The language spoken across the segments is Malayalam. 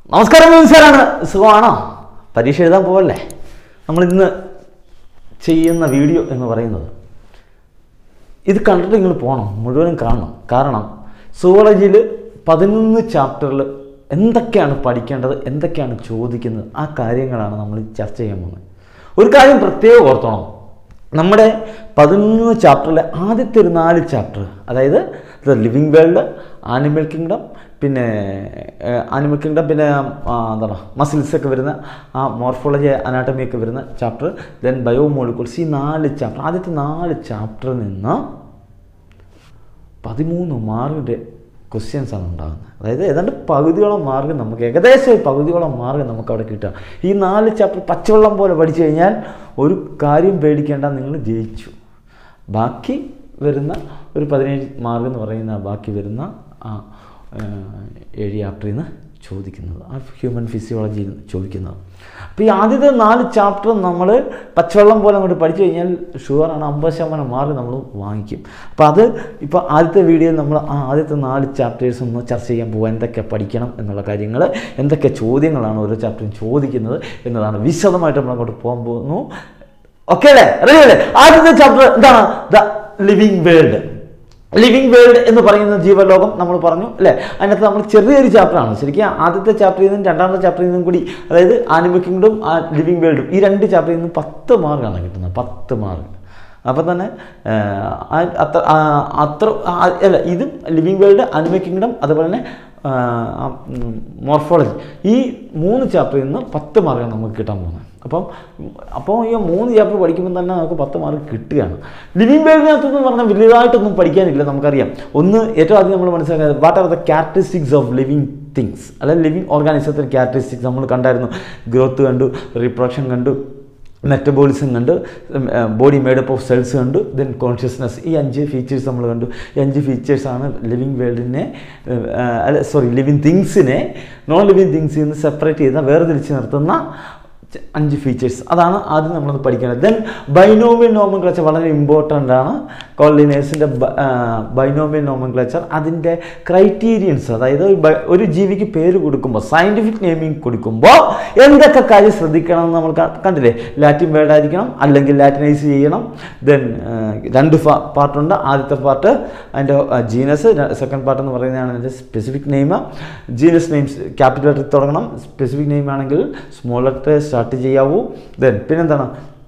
നമസ്കാരം മിൻസാറാണ് സുഖമാണോ പരീക്ഷ എഴുതാൻ പോവല്ലേ നമ്മളിന്ന് ചെയ്യുന്ന വീഡിയോ എന്ന് പറയുന്നത് ഇത് കണ്ടിട്ട് നിങ്ങൾ പോകണം മുഴുവനും കാണണം കാരണം സുവോളജിയിൽ പതിനൊന്ന് ചാപ്റ്ററിൽ എന്തൊക്കെയാണ് പഠിക്കേണ്ടത് എന്തൊക്കെയാണ് ചോദിക്കുന്നത് ആ കാര്യങ്ങളാണ് നമ്മൾ ചർച്ച ചെയ്യാൻ പോകുന്നത് ഒരു കാര്യം പ്രത്യേകം ഓർത്തോണം നമ്മുടെ പതിനൊന്ന് ചാപ്റ്ററിലെ ആദ്യത്തെ ഒരു നാല് ചാപ്റ്റർ അതായത് the living world animal kingdom പിന്നെ ആനിമൽ കിങ്ഡം പിന്നെ ആ, എന്താണ് മസിൽസ് ഒക്കെ വരുന്ന ആ മോർഫോളജി അനാട്ടമി ഒക്കെ വരുന്ന ചാപ്റ്റർ ദെൻ ബയോമോളിക്യൂൾസ് ഈ നാല് ചാപ്റ്റർ ആദ്യത്തെ നാല് ചാപ്റ്ററിൽ നിന്ന് പതിമൂന്ന് മാർക്കിൻ്റെ ക്വസ്റ്റ്യൻസ് ആണ് ഉണ്ടാകുന്നത് അതായത് ഏതാണ്ട് പകുതിയോളം മാർക്ക് നമുക്ക് ഏകദേശം ഒരു പകുതിയോളം മാർക്ക് നമുക്ക് അവിടെ കിട്ടുക ഈ നാല് ചാപ്റ്റർ പച്ചവെള്ളം പോലെ പഠിച്ചു കഴിഞ്ഞാൽ ഒരു കാര്യം പേടിക്കേണ്ട നിങ്ങൾ ജയിച്ചു ബാക്കി വരുന്ന ഒരു പതിനേഴ് മാർക്ക് എന്ന് പറയുന്ന ബാക്കി വരുന്ന ആ ഏഹ്, ഏഴ് ചാപ്റ്ററിൽ നിന്ന് ചോദിക്കുന്നത് ആ ഹ്യൂമൻ ഫിസിയോളജിയിൽ നിന്ന് ചോദിക്കുന്നത് അപ്പോൾ ഈ ആദ്യത്തെ നാല് ചാപ്റ്റർ നമ്മൾ പച്ചവെള്ളം പോലെ അങ്ങോട്ട് പഠിച്ചു കഴിഞ്ഞാൽ ഷുവറാണ് അമ്പത് ശതമാനം മാർക്ക് നമ്മൾ വാങ്ങിക്കും അപ്പോൾ അത് ഇപ്പോൾ ആദ്യത്തെ വീഡിയോയിൽ നമ്മൾ ആ ആദ്യത്തെ നാല് ചാപ്റ്റേഴ്സ് ഒന്ന് ചർച്ച ചെയ്യാൻ പോകുക എന്തൊക്കെ പഠിക്കണം എന്നുള്ള കാര്യങ്ങൾ എന്തൊക്കെ ചോദ്യങ്ങളാണ് ഓരോ ചാപ്റ്ററും ചോദിക്കുന്നത് എന്നതാണ് വിശദമായിട്ട് നമ്മൾ അങ്ങോട്ട് പോകാൻ പോകുന്നു ഓക്കെ അല്ലേ റെഡി അല്ലേ ആദ്യത്തെ ചാപ്റ്റർ എന്താണ് the living world living world എന്ന് പറയുന്ന ജീവലോകം നമ്മൾ പറഞ്ഞു അല്ലേ അതിനകത്ത് നമ്മൾ ചെറിയൊരു ചാപ്റ്ററാണ് ശരിക്കും ആദ്യത്തെ ചാപ്റ്ററിൽ നിന്നും രണ്ടാമത്തെ ചാപ്റ്ററിൽ നിന്നും കൂടി അതായത് ആനിമൽ കിങ്ഡും ലിവിങ് വേൾഡും ഈ രണ്ട് ചാപ്റ്ററിൽ നിന്നും പത്ത് മാർക്കാണ് കിട്ടുന്നത് പത്ത് മാർക്ക് അപ്പം തന്നെ ആ, ആ- അത്ര ആ, അത്ര ആ, അല്ല ഇതും ലിവിങ് വേൾഡ് അനിമൽ കിങ്ഡം അതുപോലെ തന്നെ മോർഫോളജി ഈ മൂന്ന് ചാപ്റ്ററിൽ നിന്ന് പത്ത് മാർക്കാണ് നമുക്ക് കിട്ടാൻ പോകുന്നത് അപ്പം അപ്പോൾ ഈ മൂന്ന് ചാപ്റ്റർ പഠിക്കുമ്പോൾ തന്നെ നമുക്ക് പത്ത് മാർക്ക് കിട്ടുകയാണ് ലിവിങ് വേൾഡിനകത്തെന്ന് പറഞ്ഞാൽ വലുതായിട്ടൊന്നും പഠിക്കാനില്ല നമുക്കറിയാം ഒന്ന് ഏറ്റവും ആദ്യം നമ്മൾ മനസ്സിലാക്കുന്നത് what are the characteristics of living things അതായത് ലിവിങ് ഓർഗാനിസത്തിൻ്റെ ക്യാരക്ടറിസ്റ്റിക്സ് നമ്മൾ കണ്ടായിരുന്നു ഗ്രോത്ത് കണ്ടു റീപ്രൊഡക്ഷൻ കണ്ടു മെറ്റബോളിസം കണ്ട് ബോഡി മേഡപ്പ് ഓഫ് സെൽസ് കണ്ടു ദെൻ കോൺഷ്യസ്നെസ് ഈ അഞ്ച് ഫീച്ചേഴ്സ് നമ്മൾ കണ്ടു ഈ അഞ്ച് ഫീച്ചേഴ്സാണ് ലിവിങ് വേൾഡിനെ അല്ല സോറി ലിവിങ് തിങ്സിനെ നോൺ ലിവിങ് തിങ്സിൽ നിന്ന് സെപ്പറേറ്റ് ചെയ്ത വേർതിരിച്ച് നിർത്തുന്ന ച- അഞ്ച് ഫീച്ചേഴ്സ് അതാണ് ആദ്യം നമ്മളത് പഠിക്കേണ്ടത് ദെൻ ബൈനോമിയൽ നോമൻ ക്ലച്ചർ വളരെ ഇമ്പോർട്ടൻ്റ് ആണ് കോളിനേഴ്സിൻ്റെ ബൈനോമിയൽ നോമൻ ക്ലച്ചർ അതിൻ്റെ ക്രൈറ്റീരിയൻസ് അതായത് ഒരു ബ- ഒരു ജീവിക്ക് പേര് കൊടുക്കുമ്പോൾ സയൻറ്റിഫിക് നെയിമിങ് കൊടുക്കുമ്പോൾ എന്തൊക്കെ കാര്യം ശ്രദ്ധിക്കണം എന്ന് നമ്മൾ ക- കണ്ടില്ലേ ലാറ്റിൻ വേർഡ് ആയിരിക്കണം അല്ലെങ്കിൽ ലാറ്റിനൈസ് ചെയ്യണം ദെൻ രണ്ട് പാർട്ടുണ്ട് ആദ്യത്തെ പാർട്ട് അതിൻ്റെ ജീനസ് സെക്കൻഡ് പാർട്ട് എന്ന് പറയുന്നതാണ് അതിൻ്റെ specific name genus names capital letter തുടങ്ങണം സ്പെസിഫിക് നെയിം ആണെങ്കിൽ സ്മോൾ ലെറ്റർ സ്റ്റാർട്ട് ചെയ്യാവൂ ദെൻ പിന്നെന്താണ്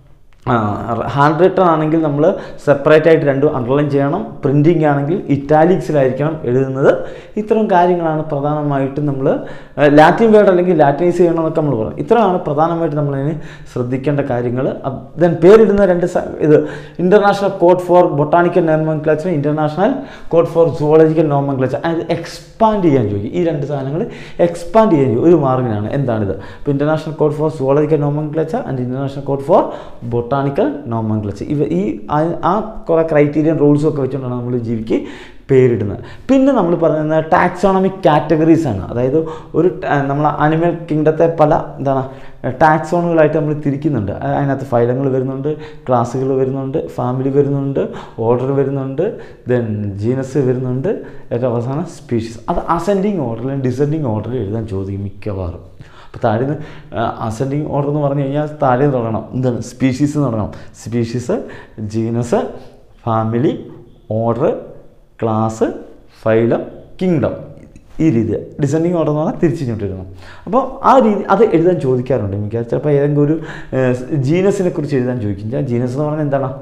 ഹാൻഡ് റിട്ടൺ ആണെങ്കിൽ നമ്മൾ സെപ്പറേറ്റ് ആയിട്ട് രണ്ടും അണ്ടർലൈൻ ചെയ്യണം പ്രിൻറ്റിംഗ് ആണെങ്കിൽ ഇറ്റാലിക്സിലായിരിക്കണം എഴുതുന്നത് ഇത്തരം കാര്യങ്ങളാണ് പ്രധാനമായിട്ടും നമ്മൾ ലാറ്റിൻ വേർഡ് അല്ലെങ്കിൽ ലാറ്റിനൈസ് ചെയ്യണം എന്നൊക്കെ നമ്മൾ പറയും ഇത്രയാണ് പ്രധാനമായിട്ട് നമ്മളതിന് ശ്രദ്ധിക്കേണ്ട കാര്യങ്ങൾ ദെൻ പേരിടുന്ന രണ്ട് സ- ഇത് international code for botanical nomenclature international code for zoological nomenclature അത് എക്സ്പാൻഡ് ചെയ്യാൻ ചോദിക്കും ഈ രണ്ട് സാധനങ്ങൾ എക്സ്പാൻഡ് ചെയ്യാൻ ചോദിക്കും ഒരു മാർഗിനാണ് എന്താണിത് ഇപ്പോൾ international code for zoological nomenclature and international code for botanical nomenclature ഇവ ഈ ആ- ആ കുറേ ക്രൈറ്റീരിയൻ റൂൾസും ഒക്കെ വെച്ചുകൊണ്ടാണ് നമ്മൾ ജീവിക്ക് പേരിടുന്നത് പിന്നെ നമ്മൾ പറയുന്നത് ടാക്സോണമിക് കാറ്റഗറീസ് ആണ് അതായത് ഒരു നമ്മൾ അനിമൽ കിങ്ഡത്തെ പല എന്താണ് ടാക്സോണുകളായിട്ട് നമ്മൾ തിരിക്കുന്നുണ്ട് അ- അതിനകത്ത് ഫൈലങ്ങൾ വരുന്നുണ്ട് ക്ലാസ്സുകൾ വരുന്നുണ്ട് ഫാമിലി വരുന്നുണ്ട് ഓർഡർ വരുന്നുണ്ട് ദെൻ ജീനസ് വരുന്നുണ്ട് ഏറ്റവും അവസാനം സ്പീഷീസ് അത് അസെൻഡിങ് ഓർഡറിലും ഡിസെൻഡിങ് ഓർഡറിൽ എഴുതാൻ ചോദിക്കും മിക്കവാറും അപ്പോൾ താഴെ നിന്ന് അസെൻഡിങ് ഓർഡർ എന്ന് പറഞ്ഞു കഴിഞ്ഞാൽ താഴെ നിന്ന് തുടങ്ങണം എന്താണ് സ്പീഷീസ് എന്ന് തുടങ്ങണം species genus family order class phylum kingdom ഈ രീതി ഡിസെൻഡിങ് ഓർഡർ എന്ന് പറഞ്ഞാൽ തിരിച്ചിങ്ങോട്ട് എഴുതണം അപ്പോൾ ആ രീതി അത് എഴുതാൻ ചോദിക്കാറുണ്ട് മിക്ക ചിലപ്പോൾ ഏതെങ്കിലും ഒരു ജീനസിനെ കുറിച്ച് എഴുതാൻ ചോദിക്കും ജീനസ് എന്ന് പറഞ്ഞാൽ എന്താണ്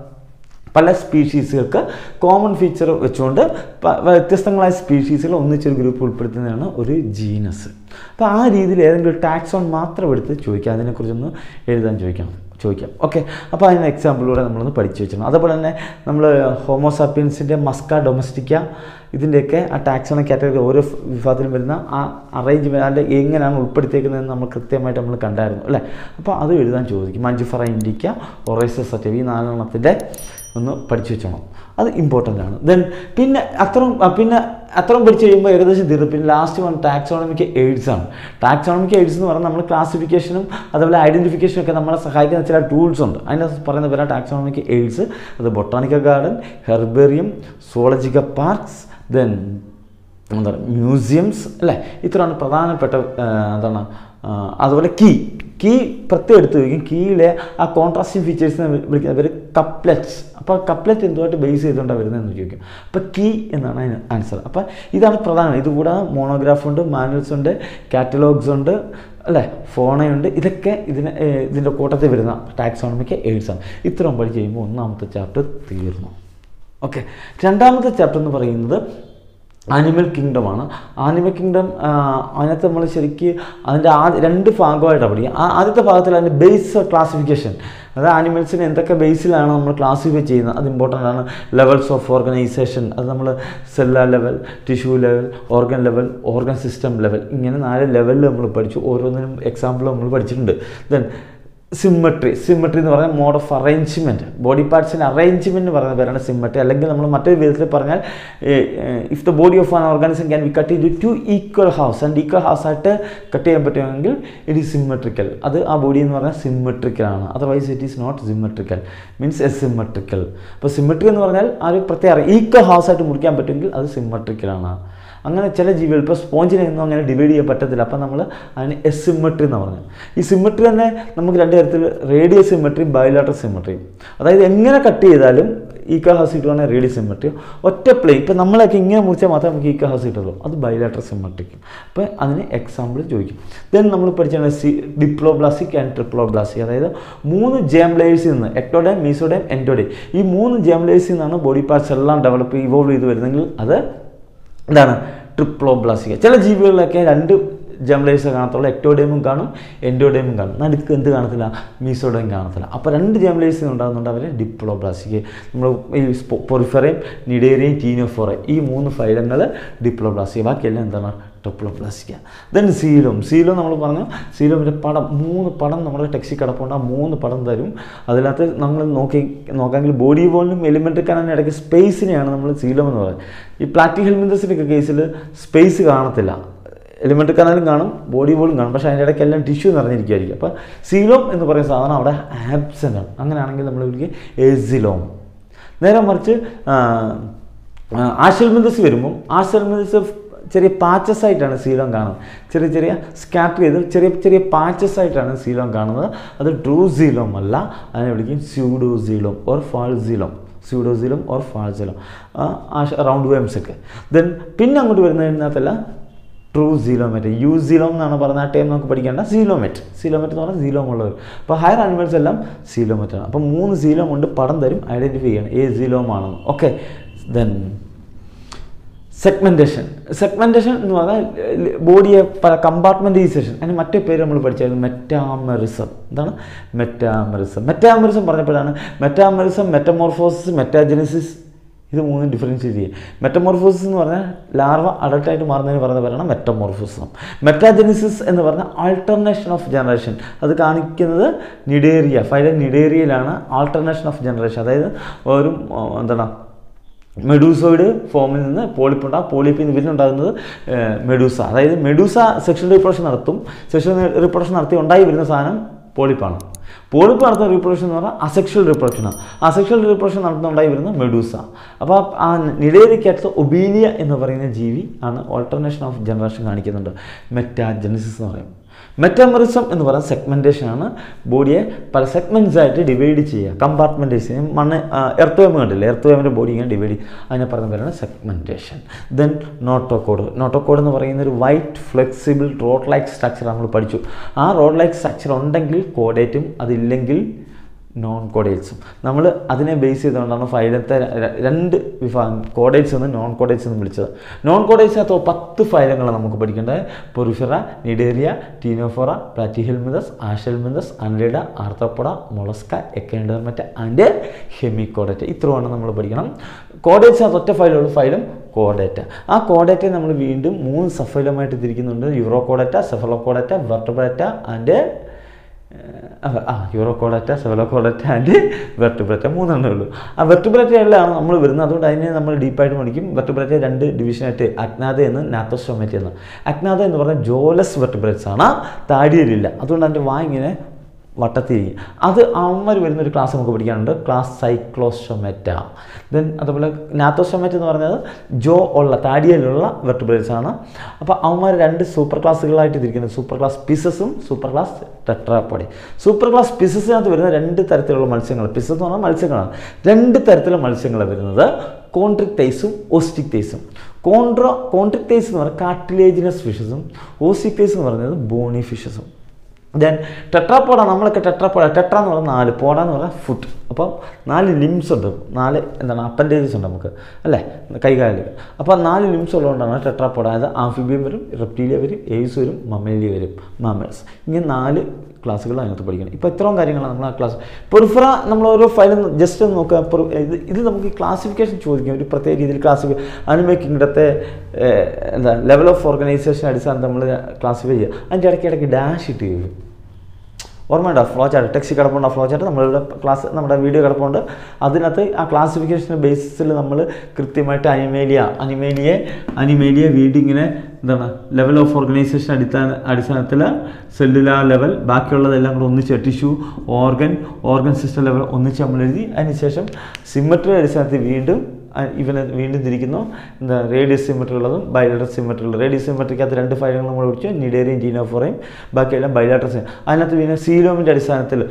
പല സ്പീഷീസുകൾക്ക് കോമൺ ഫീച്ചർ വെച്ചുകൊണ്ട് പ- വ്യത്യസ്തങ്ങളായ സ്പീഷീസുകൾ ഒന്നിച്ചൊരു ഗ്രൂപ്പ് ഉൾപ്പെടുത്തുന്നതാണ് ഒരു ജീനസ് അപ്പോൾ ആ രീതിയിൽ ഏതെങ്കിലും ഒരു ടാക്സോൺ മാത്രം എടുത്ത് ചോദിക്കാം അതിനെക്കുറിച്ചൊന്ന് എഴുതാൻ ചോദിക്കാം ചോദിക്കാം ഓക്കെ അപ്പോൾ അതിന് എക്സാമ്പിളിലൂടെ നമ്മളൊന്ന് പഠിച്ചു വെച്ചിട്ടുണ്ട് അതുപോലെ തന്നെ നമ്മൾ ഹോമോസാപ്പിയൻസിൻ്റെ മസ്ക ഡൊമസ്റ്റിക്ക ഇതിൻ്റെയൊക്കെ ആ ടാക്സോണ കാറ്റഗറി ഓരോ വിഭാഗത്തിലും വരുന്ന ആ അറേഞ്ച്മെൻറ്റ് അതിൻ്റെ എങ്ങനെയാണ് ഉൾപ്പെടുത്തിയേക്കുന്നതെന്ന് നമ്മൾ കൃത്യമായിട്ട് നമ്മൾ കണ്ടായിരുന്നു അല്ലേ അപ്പോൾ അത് എഴുതാൻ ചോദിക്കും മഞ്ജുഫറ ഇൻഡിക്ക ഒറൈസസ് സറ്റീവ് ഈ നാലെണ്ണത്തിൻ്റെ ഒന്ന് പഠിച്ചു വെച്ചോണം അത് ഇമ്പോർട്ടൻ്റ് ആണ് ദെൻ പിന്നെ അത്രയും ആ, പിന്നെ അത്രയും പഠിച്ചു കഴിയുമ്പോൾ ഏകദേശം തീർന്നു പിന്നെ ലാസ്റ്റ് വൺ ടാക്സോണമിക്ക് എയ്ഡ്സ് ആണ് ടാക്സോണമിക്ക് എയ്ഡ്സ് എന്ന് പറഞ്ഞാൽ നമ്മൾ ക്ലാസിഫിക്കേഷനും അതുപോലെ ഐഡൻറ്റിഫിക്കേഷനും ഒക്കെ നമ്മളെ സഹായിക്കുന്ന ചില ടൂൾസ് ഉണ്ട് അതിൻ്റെ പറയുന്ന പേരാ ടാക്സോണമിക്ക് എയ്ഡ്സ് അത് botanical garden herbarium zoological parks then എന്താണ് മ്യൂസിയംസ് അല്ലേ ഇത്രയാണ് പ്രധാനപ്പെട്ട ആ, എന്താണ് ആ, അതുപോലെ കീ കീ പ്രത്യേകം എടുത്ത് വയ്ക്കും കീയിലെ ആ കോൺട്രാസ്റ്റിംഗ് ഫീച്ചേഴ്സിനെ വിളിക്കുന്നത് അവർ കപ്ലെറ്റ്സ് അപ്പോൾ കപ്ലെറ്റ് എന്തുമായിട്ട് ബേസ് ചെയ്തുകൊണ്ടാണ് വരുന്നതെന്ന് ചോദിക്കും അപ്പോൾ കീ എന്നാണ് അതിന് ആൻസർ അപ്പോൾ ഇതാണ് പ്രധാനം ഇതുകൂടാതെ മോണോഗ്രാഫ് ഉണ്ട് മാനുവൽസ് ഉണ്ട് കാറ്റലോഗ്സ് ഉണ്ട് അല്ലേ ഫോണയുണ്ട് ഇതൊക്കെ ഇതിന് ഏഹ്, ഇതിൻ്റെ കൂട്ടത്തിൽ വരുന്ന ടാക്സോണമിക്ക് എയ്ഡ്സ് ആണ് ഇത്രയും പഠിച്ച് കഴിയുമ്പോൾ ഒന്നാമത്തെ ചാപ്റ്റർ തീർന്നു ഓക്കെ രണ്ടാമത്തെ ചാപ്റ്റർ എന്ന് പറയുന്നത് ആനിമൽ കിങ്ഡമാണ് ആനിമൽ കിങ്ഡം അതിനകത്ത് നമ്മൾ ശരിക്ക് അതിൻ്റെ ആദ്യ രണ്ട് ഭാഗമായിട്ടാണ് പഠിക്കുക ആ ആദ്യത്തെ ഭാഗത്തിൽ അതിൻ്റെ ബേസ് ക്ലാസിഫിക്കേഷൻ അതായത് ആനിമൽസിന് എന്തൊക്കെ ബേസിലാണ് നമ്മൾ ക്ലാസിഫൈ ചെയ്യുന്നത് അത് ഇമ്പോർട്ടൻ്റ് ആണ് ലെവൽസ് ഓഫ് ഓർഗനൈസേഷൻ അത് നമ്മൾ cellular level tissue level organ level organ system level ഇങ്ങനെ നാല് ലെവലിൽ നമ്മൾ പഠിച്ചു ഓരോന്നിനും എക്സാമ്പിൾ നമ്മൾ പഠിച്ചിട്ടുണ്ട് ദെൻ സിമ്മട്രി സിമ്മട്രി എന്ന് പറഞ്ഞാൽ മോഡ് ഓഫ് അറേഞ്ച്മെൻറ്റ് ബോഡി പാർട്സിൻ്റെ അറേഞ്ച്മെൻറ്റ് പറയുന്ന പേരാണ് സിമ്മട്രി അല്ലെങ്കിൽ നമ്മൾ മറ്റൊരു വിധത്തിൽ പറഞ്ഞാൽ if the body of an organism can be cut in two equal halves and equal halves ആയിട്ട് കട്ട് ചെയ്യാൻ പറ്റുമെങ്കിൽ ഇറ്റ് ഈസ് സിമ്മട്രിക്കൽ അത് ആ ബോഡി എന്ന് പറഞ്ഞാൽ സിമ്മട്രിക്കൽ ആണ് otherwise it is not symmetrical means asymmetrical അപ്പോൾ സിമ്മട്രി എന്ന് പറഞ്ഞാൽ ആ ഒരു പ്രത്യേക ഈക്വൽ ഹൗസ് ആയിട്ട് മുറിക്കാൻ പറ്റുമെങ്കിൽ അത് സിമ്മട്രിക്കലാണ് അങ്ങനെ ചില ജീവികൾ ഇപ്പോൾ സ്പോഞ്ചിനെ ഒന്നും അങ്ങനെ ഡിവൈഡ് ചെയ്യാൻ പറ്റത്തില്ല അപ്പം നമ്മൾ അതിന് എസിമെട്രി എന്ന് പറഞ്ഞത് ഈ സിമെട്രി തന്നെ നമുക്ക് രണ്ട് തരത്തിൽ റേഡിയസ് സിമെട്രി ബയോലാട്ടർ സിമെട്രി അതായത് എങ്ങനെ കട്ട് ചെയ്താലും ഈക്വൽ ഹൗസ് കിട്ടുവാണെങ്കിൽ റേഡിയസ് സിമെട്രി ഒറ്റ പ്ലെയിൻ ഇപ്പം നമ്മളൊക്കെ ഇങ്ങനെ മുറിച്ചാൽ മാത്രമേ നമുക്ക് ഈക്വൽ ഹൗസ് കിട്ടുള്ളൂ അത് ബയോലാട്ടർ സിമെട്രിക്ക് അപ്പോൾ അതിന് എക്സാമ്പിൾ ചോദിക്കും ദെൻ നമ്മൾ പഠിച്ചാണ് സി ഡിപ്ലോബ്ലാസ്റ്റിക് ആൻഡ് ട്രിപ്ലോബ്ലാസ്റ്റിക് അതായത് മൂന്ന് ജേം ലേയേഴ്സിൽ നിന്ന് എക്ടോഡേം മീസോഡേം എൻഡോഡേം ഈ മൂന്ന് ജേം ലേയേഴ്സിൽ നിന്നാണ് ബോഡി പാർട്സ് എല്ലാം ഡെവലപ്പ് ഇവോൾവ് ചെയ്ത് വരുന്നെങ്കിൽ അത് എന്താണ് ട്രിപ്ലോബ്ലാസ്റ്റിക ചില ജീവികളിലൊക്കെ രണ്ട് ജംലേഴ്സ് കാണത്തുള്ളൂ എക്ടോഡേമും കാണും എൻഡോഡേമും കാണും നടുക്ക് എന്ത് കാണത്തില്ല മീസോഡേം കാണത്തില്ല അപ്പോൾ രണ്ട് ജംലേഴ്സ് ഉണ്ടാകുന്നുണ്ട് അവർ ഡിപ്ലോബ്ലാസ്റ്റിക് നമ്മൾ ഈ പൊറിഫറയും നിഡേറിയയും ടീനോഫോറയും ഈ മൂന്ന് ഫൈലങ്ങൾ ഡിപ്ലോബ്ലാസ്റ്റിക് ബാക്കിയെല്ലാം എന്താണ് ട്രിപ്ലോപ്ലാസ്റ്റിക്ക ദെൻ സീലം സീലം നമ്മൾ പറഞ്ഞു സീലോമിൻ്റെ പടം മൂന്ന് പടം നമ്മുടെ ടെക്സ്റ്റിൽ കിടപ്പുണ്ട് ആ മൂന്ന് പടം തരും അതിനകത്ത് നമ്മൾ നോക്കി നോക്കാമെങ്കിൽ ബോഡി വോളിനും എലിമെൻ്ററി കാണാൻ ഇടയ്ക്ക് സ്പേസിനെയാണ് നമ്മൾ സീലം എന്ന് പറയുന്നത് ഈ പ്ലാറ്റി ഹെൽമിന്തസിൻ്റെ ഒക്കെ കേസിൽ സ്പേസ് കാണത്തില്ല എലിമെൻ്ററി കനാലും കാണും ബോഡി വോളും കാണും പക്ഷേ അതിൻ്റെ ഇടയ്ക്ക് എല്ലാം ടിഷ്യൂ നിറഞ്ഞിരിക്കുമായിരിക്കും അപ്പോൾ സീലോം എന്ന് പറയുന്ന സാധനം അവിടെ ആബ്സെൻ്റ് ആണ് അങ്ങനെയാണെങ്കിൽ നമ്മൾ വിളിക്കുക എസിലോം നേരെ മറിച്ച് ആശൽമിന്തസ് വരുമ്പം ആശൽമിന്തസ് ചെറിയ പാച്ചസ് ആയിട്ടാണ് സീലോം കാണുന്നത് ചെറിയ ചെറിയ സ്കാറ്റർ ചെയ്ത് ചെറിയ ചെറിയ പാച്ചസ് ആയിട്ടാണ് സീലോം കാണുന്നത് അത് ട്രൂ സീലോം അല്ല അതിനെ വിളിക്കും pseudo coelom or false coelom pseudocoelom or false coelom round worms ഒക്കെ ദെൻ പിന്നെ അങ്ങോട്ട് വരുന്നതിനകത്തല്ല ട്രൂ സീലോമെറ്റ് യു സീലോം എന്നാണ് പറയുന്നത് ആ ടൈം നമുക്ക് പഠിക്കേണ്ട സീലോമെറ്റ് സീലോമെറ്റ് എന്ന് പറഞ്ഞാൽ സീലോം ഉള്ളവർ അപ്പോൾ ഹയർ ആനിമൽസ് എല്ലാം സീലോമെറ്റ് ആണ് അപ്പോൾ മൂന്ന് സീലോം കൊണ്ട് പടം തരും ഐഡൻറ്റിഫൈ ചെയ്യണം ഏത് സീലോം ആണെന്ന് ഓക്കെ ദെൻ സെഗ്മെൻറ്റേഷൻ സെഗ്മെൻറ്റേഷൻ എന്ന് പറഞ്ഞാൽ ബോഡിയെ പല കമ്പാർട്ട്മെൻറ്റൈസേഷൻ അതിന് മറ്റേ പേര് നമ്മൾ പഠിച്ചായിരുന്നു മെറ്റാമറിസം എന്താണ് മെറ്റാമറിസം മെറ്റാമറിസം പറഞ്ഞപ്പോഴാണ് മെറ്റാമറിസം മെറ്റമോർഫോസിസ് മെറ്റാജനസിസ് ഇത് മൂന്നും ഡിഫറൻഷ്യേറ്റ് ചെയ്യും മെറ്റമോർഫോസിസ് എന്ന് പറഞ്ഞാൽ ലാർവ അഡൾട്ടായിട്ട് മാറുന്നതിന് പറയുന്ന പേരാണ് മെറ്റമോർഫോസിസം മെറ്റാജനിസിസ് എന്ന് പറഞ്ഞാൽ ആൾട്ടർനേഷൻ ഓഫ് ജനറേഷൻ അത് കാണിക്കുന്നത് നിഡേറിയ ഫൈലൻ നിഡേറിയയിലാണ് ആൾട്ടർനേഷൻ ഓഫ് ജനറേഷൻ അതായത് ഒരു ആ, എന്താണ് മെഡൂസോയിഡ് ഫോമിൽ നിന്ന് പോളിപ്പുണ്ട പോളിപ്പിൽ നിന്ന് വരുന്നുണ്ടാകുന്നത് മെഡൂസ അതായത് മെഡൂസ സെക്ഷൽ റീപ്രൊഡക്ഷൻ നടത്തും സെക്ഷൽ റീപ്രൊഡക്ഷൻ നടത്തി ഉണ്ടായി വരുന്ന സാധനം പോളിപ്പാണ് പോളിപ്പ് നടത്തുന്ന റീപ്രൊഡക്ഷൻ എന്ന് പറഞ്ഞാൽ അസെക്ഷൽ റീപ്രൊഡക്ഷനാണ് അസെക്ഷൽ റീപ്രൊഡക്ഷൻ നടത്തുന്നുണ്ടായി വരുന്ന മെഡൂസ അപ്പോൾ ആ നിലയിലേക്കടുത്ത് ഒബീനിയ എന്ന് പറയുന്ന ജീവി ആണ് ഓൾട്ടർനേഷൻ ഓഫ് ജനറേഷൻ കാണിക്കുന്നുണ്ട് മെറ്റാജനസിസ് എന്ന് പറയും മെറ്റാമറിസം എന്ന് പറയുന്ന സെഗ്മെൻറ്റേഷൻ ആണ് ബോഡിയെ പല സെഗ്മെൻറ്റ്സ് ആയിട്ട് ഡിവൈഡ് ചെയ്യുക കമ്പാർട്ട്മെൻറ്റേഷൻ മണ്ണ് എർത്ത് വേമ് കണ്ടില്ലേ എർത്ത് വേമിൻ്റെ ബോഡി ഇങ്ങനെ ഡിവൈഡ് അതിനെ പറയുന്ന പേരാണ് സെഗ്മെൻറ്റേഷൻ ദെൻ നോട്ടോകോഡ് നോട്ടോകോഡ് എന്ന് പറയുന്ന ഒരു white flexible rod like structure നമ്മൾ പഠിച്ചു ആ റോഡ് ലൈക്ക് സ്ട്രക്ചർ ഉണ്ടെങ്കിൽ കോഡേറ്റും അതില്ലെങ്കിൽ നോൺ കോഡേറ്റ്സും നമ്മൾ അതിനെ ബേസ് ചെയ്തുകൊണ്ടാണ് ഫൈലത്തെ ര- രണ്ട് വിഭാഗം കോഡേറ്റ്സ് എന്ന് നോൺ കോഡേറ്റ്സ് എന്ന് വിളിച്ചത് നോൺ കോഡേറ്റ്സിനകത്ത് പത്ത് ഫൈലങ്ങൾ നമുക്ക് പഠിക്കേണ്ടത് Porifera Cnidaria Ctenophora Platyhelminthes Aschelminthes Annelida Arthropoda Mollusca Echinodermata and Hemichordata ഇത്രയാണ് നമ്മൾ പഠിക്കണം കോഡേറ്റ്സിനകത്ത് ഒറ്റ ഫയലുള്ള ഫയലും കോഡേറ്റ ആ കോഡേറ്റയെ നമ്മൾ വീണ്ടും മൂന്ന് സഫൈലമായിട്ട് തിരിക്കുന്നുണ്ട് Urochordata Cephalochordata Vertebrata and ആ യൂറോക്കോഡറ്റ സെവലോക്കോഡറ്റ ആൻഡ് വെർട്ടിബ്രറ്റ മൂന്നെണ്ണേ ഉള്ളൂ ആ വെർട്ടിബ്രറ്റയിലാണ് നമ്മൾ വരുന്നത് അതുകൊണ്ട് അതിനെ നമ്മൾ ഡീപ്പായിട്ട് പഠിക്കും വെർട്ടിബ്രറ്റ രണ്ട് ഡിവിഷനായിട്ട് അജ്ഞാത എന്ന് നാത്തോസ്റ്റോമേറ്റ് എന്ന് അജ്ഞാത എന്ന് പറഞ്ഞാൽ ജോലസ് വെർട്ടിബ്രറ്റ്സ് ആണ് താടിയലില്ല അതുകൊണ്ട് അതിൻ്റെ വാ ഇങ്ങനെ വട്ടത്തിരിക്കും അത് അവന്മാർ വരുന്ന ഒരു ക്ലാസ് നമുക്ക് പഠിക്കാനുണ്ട് ക്ലാസ് സൈക്ലോസ്റ്റൊമെറ്റ ദെൻ അതുപോലെ നാത്തോസ്റ്റൊമെറ്റ എന്ന് പറയുന്നത് ജോ ഉള്ള താടിയയിലുള്ള വെർട്ടിബ്രേറ്റ്സ് ആണ് അപ്പോൾ അവന്മാർ രണ്ട് സൂപ്പർ ക്ലാസ്സുകളായിട്ട് തിരിക്കുന്നത് സൂപ്പർ ക്ലാസ് പിസസും super class Tetrapoda super class പിസസിനകത്ത് വരുന്ന രണ്ട് തരത്തിലുള്ള മത്സ്യങ്ങൾ പിസസ് എന്ന് പറഞ്ഞാൽ മത്സ്യങ്ങളാണ് രണ്ട് തരത്തിലുള്ള മത്സ്യങ്ങൾ വരുന്നത് കോൺട്രിക് തൈസും ഓസ്റ്റിക് തൈസും കോൺട്രോ കോൺട്രിക് തൈസ് എന്ന് പറഞ്ഞാൽ കാർട്ടിലേജിനസ് ഫിഷസും ഓസ്റ്റിക് തൈസ് എന്ന് പറയുന്നത് ബോണി ഫിഷസും ദെൻ ടെട്രാപ്പോഡ നമ്മളൊക്കെ ടെട്രാപ്പോഡ ടെട്ര എന്ന് പറഞ്ഞാൽ നാല് പോഡ എന്ന് പറഞ്ഞാൽ ഫുട്ട് അപ്പം നാല് ലിംസ് ഉണ്ട് നാല് എന്താണ് അപ്പൻഡേജസ് ഉണ്ട് നമുക്ക് അല്ലേ കൈകാലുകൾ അപ്പോൾ നാല് ലിംസ് ഉള്ളതുകൊണ്ടാണ് ടെട്രാപ്പോഡ അതായത് ആംഫിബിയം വരും റെപ്റ്റീലിയ വരും എയ്സ് വരും മമേലിയ വരും മമേഴ്സ് ഇങ്ങനെ നാല് ക്ലാസ്സുകൾ അതിനകത്ത് പഠിക്കണം ഇപ്പോൾ ഇത്രയും കാര്യങ്ങളാണ് നമ്മൾ ആ ക്ലാസ് പെർഫറ നമ്മൾ ഓരോ ഫയലും ജസ്റ്റ് ഒന്ന് നോക്കുക പെർ- ഇത് ഇത് നമുക്ക് ക്ലാസിഫിക്കേഷൻ ചോദിക്കും ഒരു പ്രത്യേക രീതിയിൽ ക്ലാസിഫൈ അനിമൽ കിങ്ഡത്തെ ഏഹ്, എന്താ ലെവൽ ഓഫ് ഓർഗനൈസേഷൻ അടിസ്ഥാനത്തിൽ നമ്മൾ ക്ലാസിഫൈ ചെയ്യുക അതിൻ്റെ ഇടയ്ക്ക് ഇടയ്ക്ക് ഡാഷ് ഇട്ട് ചെയ്യും ഓർമ്മയുണ്ടോ ഫ്ലോ ചാർട്ട് ടെക്സ്റ്റ് കിടപ്പുണ്ട് ആ ഫ്ലോ ചാർട്ട് നമ്മളിവിടെ ക്ലാസ് നമ്മുടെ വീഡിയോ കിടപ്പുണ്ട് അതിനകത്ത് ആ ക്ലാസിഫിക്കേഷൻ ബേസിസിൽ നമ്മൾ കൃത്യമായിട്ട് അനിമേലിയ അനിമേലിയെ അനിമേലിയ വീടിങ്ങനെ എന്താണ് ലെവൽ ഓഫ് ഓർഗനൈസേഷൻ അടിസ്ഥാന അടിസ്ഥാനത്തിൽ സെല്ലുലാർ ലെവൽ ബാക്കിയുള്ളതെല്ലാം കൂടെ ഒന്നിച്ച് tissue organ organ system level ഒന്നിച്ച് നമ്മൾ എഴുതി അതിനുശേഷം സിമ്മട്രി അടിസ്ഥാനത്തിൽ വീണ്ടും അ- ഇവനെ വീണ്ടും തിരിക്കുന്നു എന്താ റേഡിയസ് സിമെട്രി ഉള്ളതും ബൈലാറ്റർ സിമെട്രി ഉള്ളത് റേഡിയസ് സിമെട്രിക്കകത്ത് രണ്ട് ഫയലുകൾ നമ്മൾ വിളിച്ചു നിഡേറിയും ജീനോഫോറയും ബാക്കിയെല്ലാം ബൈലാറ്റർ സിം അതിനകത്ത് പിന്നെ സീലോമിൻ്റെ അടിസ്ഥാനത്തിൽ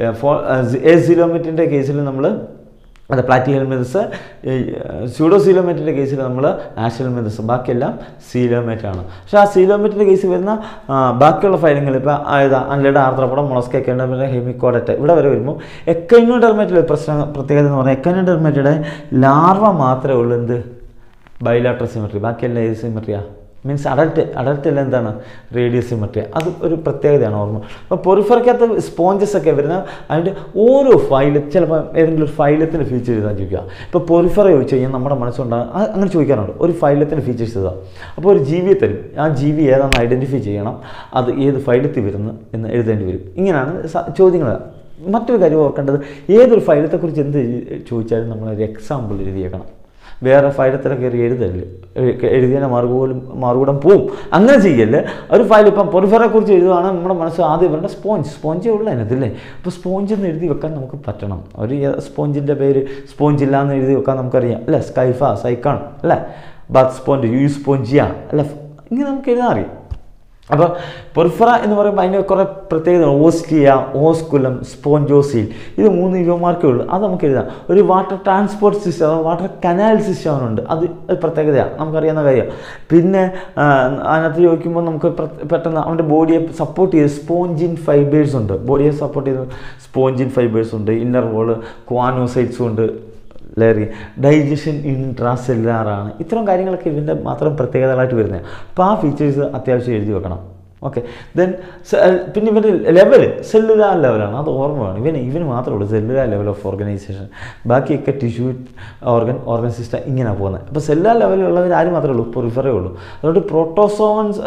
എ സീലോമെറ്റിൻ്റെ കേസിൽ നമ്മൾ അത് പ്ലാറ്റി ഹെൽമെറ്റ്സ് സ്യൂഡോ സീലോമേറ്റിൻ്റെ കേസിൽ നമ്മൾ ആഷ് ഹെൽമെറ്റ്സ് ബാക്കിയെല്ലാം സീലോമേറ്റ് ആണ് പക്ഷേ ആ സീലോമേറ്റിൻ്റെ കേസിൽ വരുന്ന ആ, ബാക്കിയുള്ള ഫയലുകൾ ഇപ്പോൾ ഇത് അൻലയുടെ ആർദ്രപ്പടം മുളസ്ക എക്കൈനോഡർമേറ്റ് ഹെമിക്കോഡറ്റ് ഇവിടെ വരെ വരുമ്പോൾ എക്കൈനോഡർമേറ്റിലെ പ്രശ്നം പ്രത്യേകത എന്ന് പറഞ്ഞാൽ എക്കൈനോഡർമേറ്റയുടെ ലാർവ മാത്രമേ ഉള്ളൂ എന്ത് ബൈലാട്രൽ സിമെട്രി ബാക്കിയെല്ലാം ഏത് സിമെട്രിയാ മീൻസ് അഡൽട്ട് അഡൽട്ടിൽ എന്താണ് റേഡിയസ് സിമെട്രി അത് ഒരു പ്രത്യേകതയാണ് ഓർമ്മ അപ്പോൾ പൊറിഫറക്കകത്ത് സ്പോഞ്ചസ് ഒക്കെ വരുന്ന അതിൻ്റെ ഓരോ ഫയൽ ചിലപ്പോൾ ഏതെങ്കിലും ഒരു ഫൈലത്തിൻ്റെ ഫീച്ചർ എഴുതാൻ ചോദിക്കുക ഇപ്പോൾ പൊറിഫറ ചോദിച്ചു കഴിഞ്ഞാൽ നമ്മുടെ മനസ്സുണ്ടാകും അത് അങ്ങനെ ചോദിക്കാറുണ്ട് ഒരു ഫൈലത്തിൻ്റെ ഫീച്ചേഴ്സ് എഴുതാം അപ്പോൾ ഒരു ജീവിയെ തരും ആ ജീവി ഏതാണെന്ന് ഐഡൻറ്റിഫൈ ചെയ്യണം അത് ഏത് ഫൈലത്തിൽ വരുന്നു എന്ന് എഴുതേണ്ടി വരും ഇങ്ങനെയാണ് സ- ചോദ്യങ്ങൾ മറ്റൊരു കാര്യം ഓർക്കേണ്ടത് ഏതൊരു ഫൈലത്തെക്കുറിച്ച് എന്ത് ചോദിച്ചാലും നമ്മളൊരു എക്സാമ്പിൾ എഴുതിയേക്കണം വേറെ ഫയലത്തിലൊക്കെ കയറി എഴുതല്ലേ എഴുതിയതിനെ മറുകൂടും മറുകൂടം പോവും അങ്ങനെ ചെയ്യല്ലേ ഒരു ഫയൽ ഇപ്പം പൊറിഫറെ കുറിച്ച് എഴുതുകയാണ് നമ്മുടെ മനസ്സ് ആദ്യം വരേണ്ട സ്പോഞ്ച് സ്പോഞ്ചേ ഉള്ള അതിനകത്തില്ലേ അപ്പോൾ സ്പോഞ്ച് എന്ന് എഴുതി വെക്കാൻ നമുക്ക് പറ്റണം ഒരു സ്പോഞ്ചിൻ്റെ പേര് സ്പോഞ്ച് ഇല്ല എന്ന് എഴുതി വെക്കാൻ നമുക്കറിയാം അല്ലേ സ്കൈഫ സൈക്കൺ അല്ലേ ബാത്ത് സ്പോഞ്ച് യു സ്പോഞ്ചിയ അല്ലേ ഇങ്ങനെ നമുക്ക് എഴുതാൻ അറിയാം അപ്പോൾ പൊർഫറ എന്ന് പറയുമ്പോൾ അതിന് കുറേ പ്രത്യേകത ഓസ്കിയ ഓസ്കുലം സ്പോഞ്ചോസിൽ ഇത് മൂന്ന് യുവമാർക്കേ ഉള്ളൂ അത് നമുക്ക് എഴുതാം ഒരു വാട്ടർ ട്രാൻസ്പോർട്ട് സിസ്റ്റം അഥവാ വാട്ടർ കനാൽ സിസ്റ്റം അവനുണ്ട് അത് ഒരു പ്രത്യേകതയാണ് നമുക്കറിയാവുന്ന കാര്യമാണ് പിന്നെ ആ, അതിനകത്ത് ചോദിക്കുമ്പോൾ നമുക്ക് പ്ര- പെട്ടെന്ന് അവൻ്റെ ബോഡിയെ സപ്പോർട്ട് ചെയ്ത് സ്പോഞ്ചിൻ ഫൈബേഴ്സ് ഉണ്ട് ബോഡിയെ സപ്പോർട്ട് ചെയ്ത് സ്പോഞ്ചിൻ ഫൈബേഴ്സ് ഉണ്ട് ഇന്നർ വോള് ക്വാനോസൈറ്റ്സും ഉണ്ട് ലെയറി ഡൈജഷൻ ഇൻട്രാസെല്ലാറാണ് ഇത്തരം കാര്യങ്ങളൊക്കെ ഇതിൻ്റെ മാത്രം പ്രത്യേകതകളായിട്ട് വരുന്നത് അപ്പോൾ ആ ഫീച്ചേഴ്സ് അത്യാവശ്യം എഴുതി വെക്കണം ഓക്കെ ദെൻ പിന്നെ ഇവൻ്റെ ലെവൽ സെല്ലുലാർ ലെവലാണ് അത് ഓർമ്മ വേണം ഇവന് ഇവന് മാത്രമേ ഉള്ളൂ സെല്ലുലാർ ലെവൽ ഓഫ് ഓർഗനൈസേഷൻ ബാക്കിയൊക്കെ ടിഷ്യൂ ഓർഗൻ ഓർഗൻ സിസ്റ്റം ഇങ്ങനെയാണ് പോകുന്നത് അപ്പോൾ സെല്ലുലാർ ലെവലിലുള്ളവർ ആരും മാത്രമേ ഉള്ളൂ പൊറിഫറേ ഉള്ളൂ അതുകൊണ്ട് പ്രോട്ടോസോവൻസ്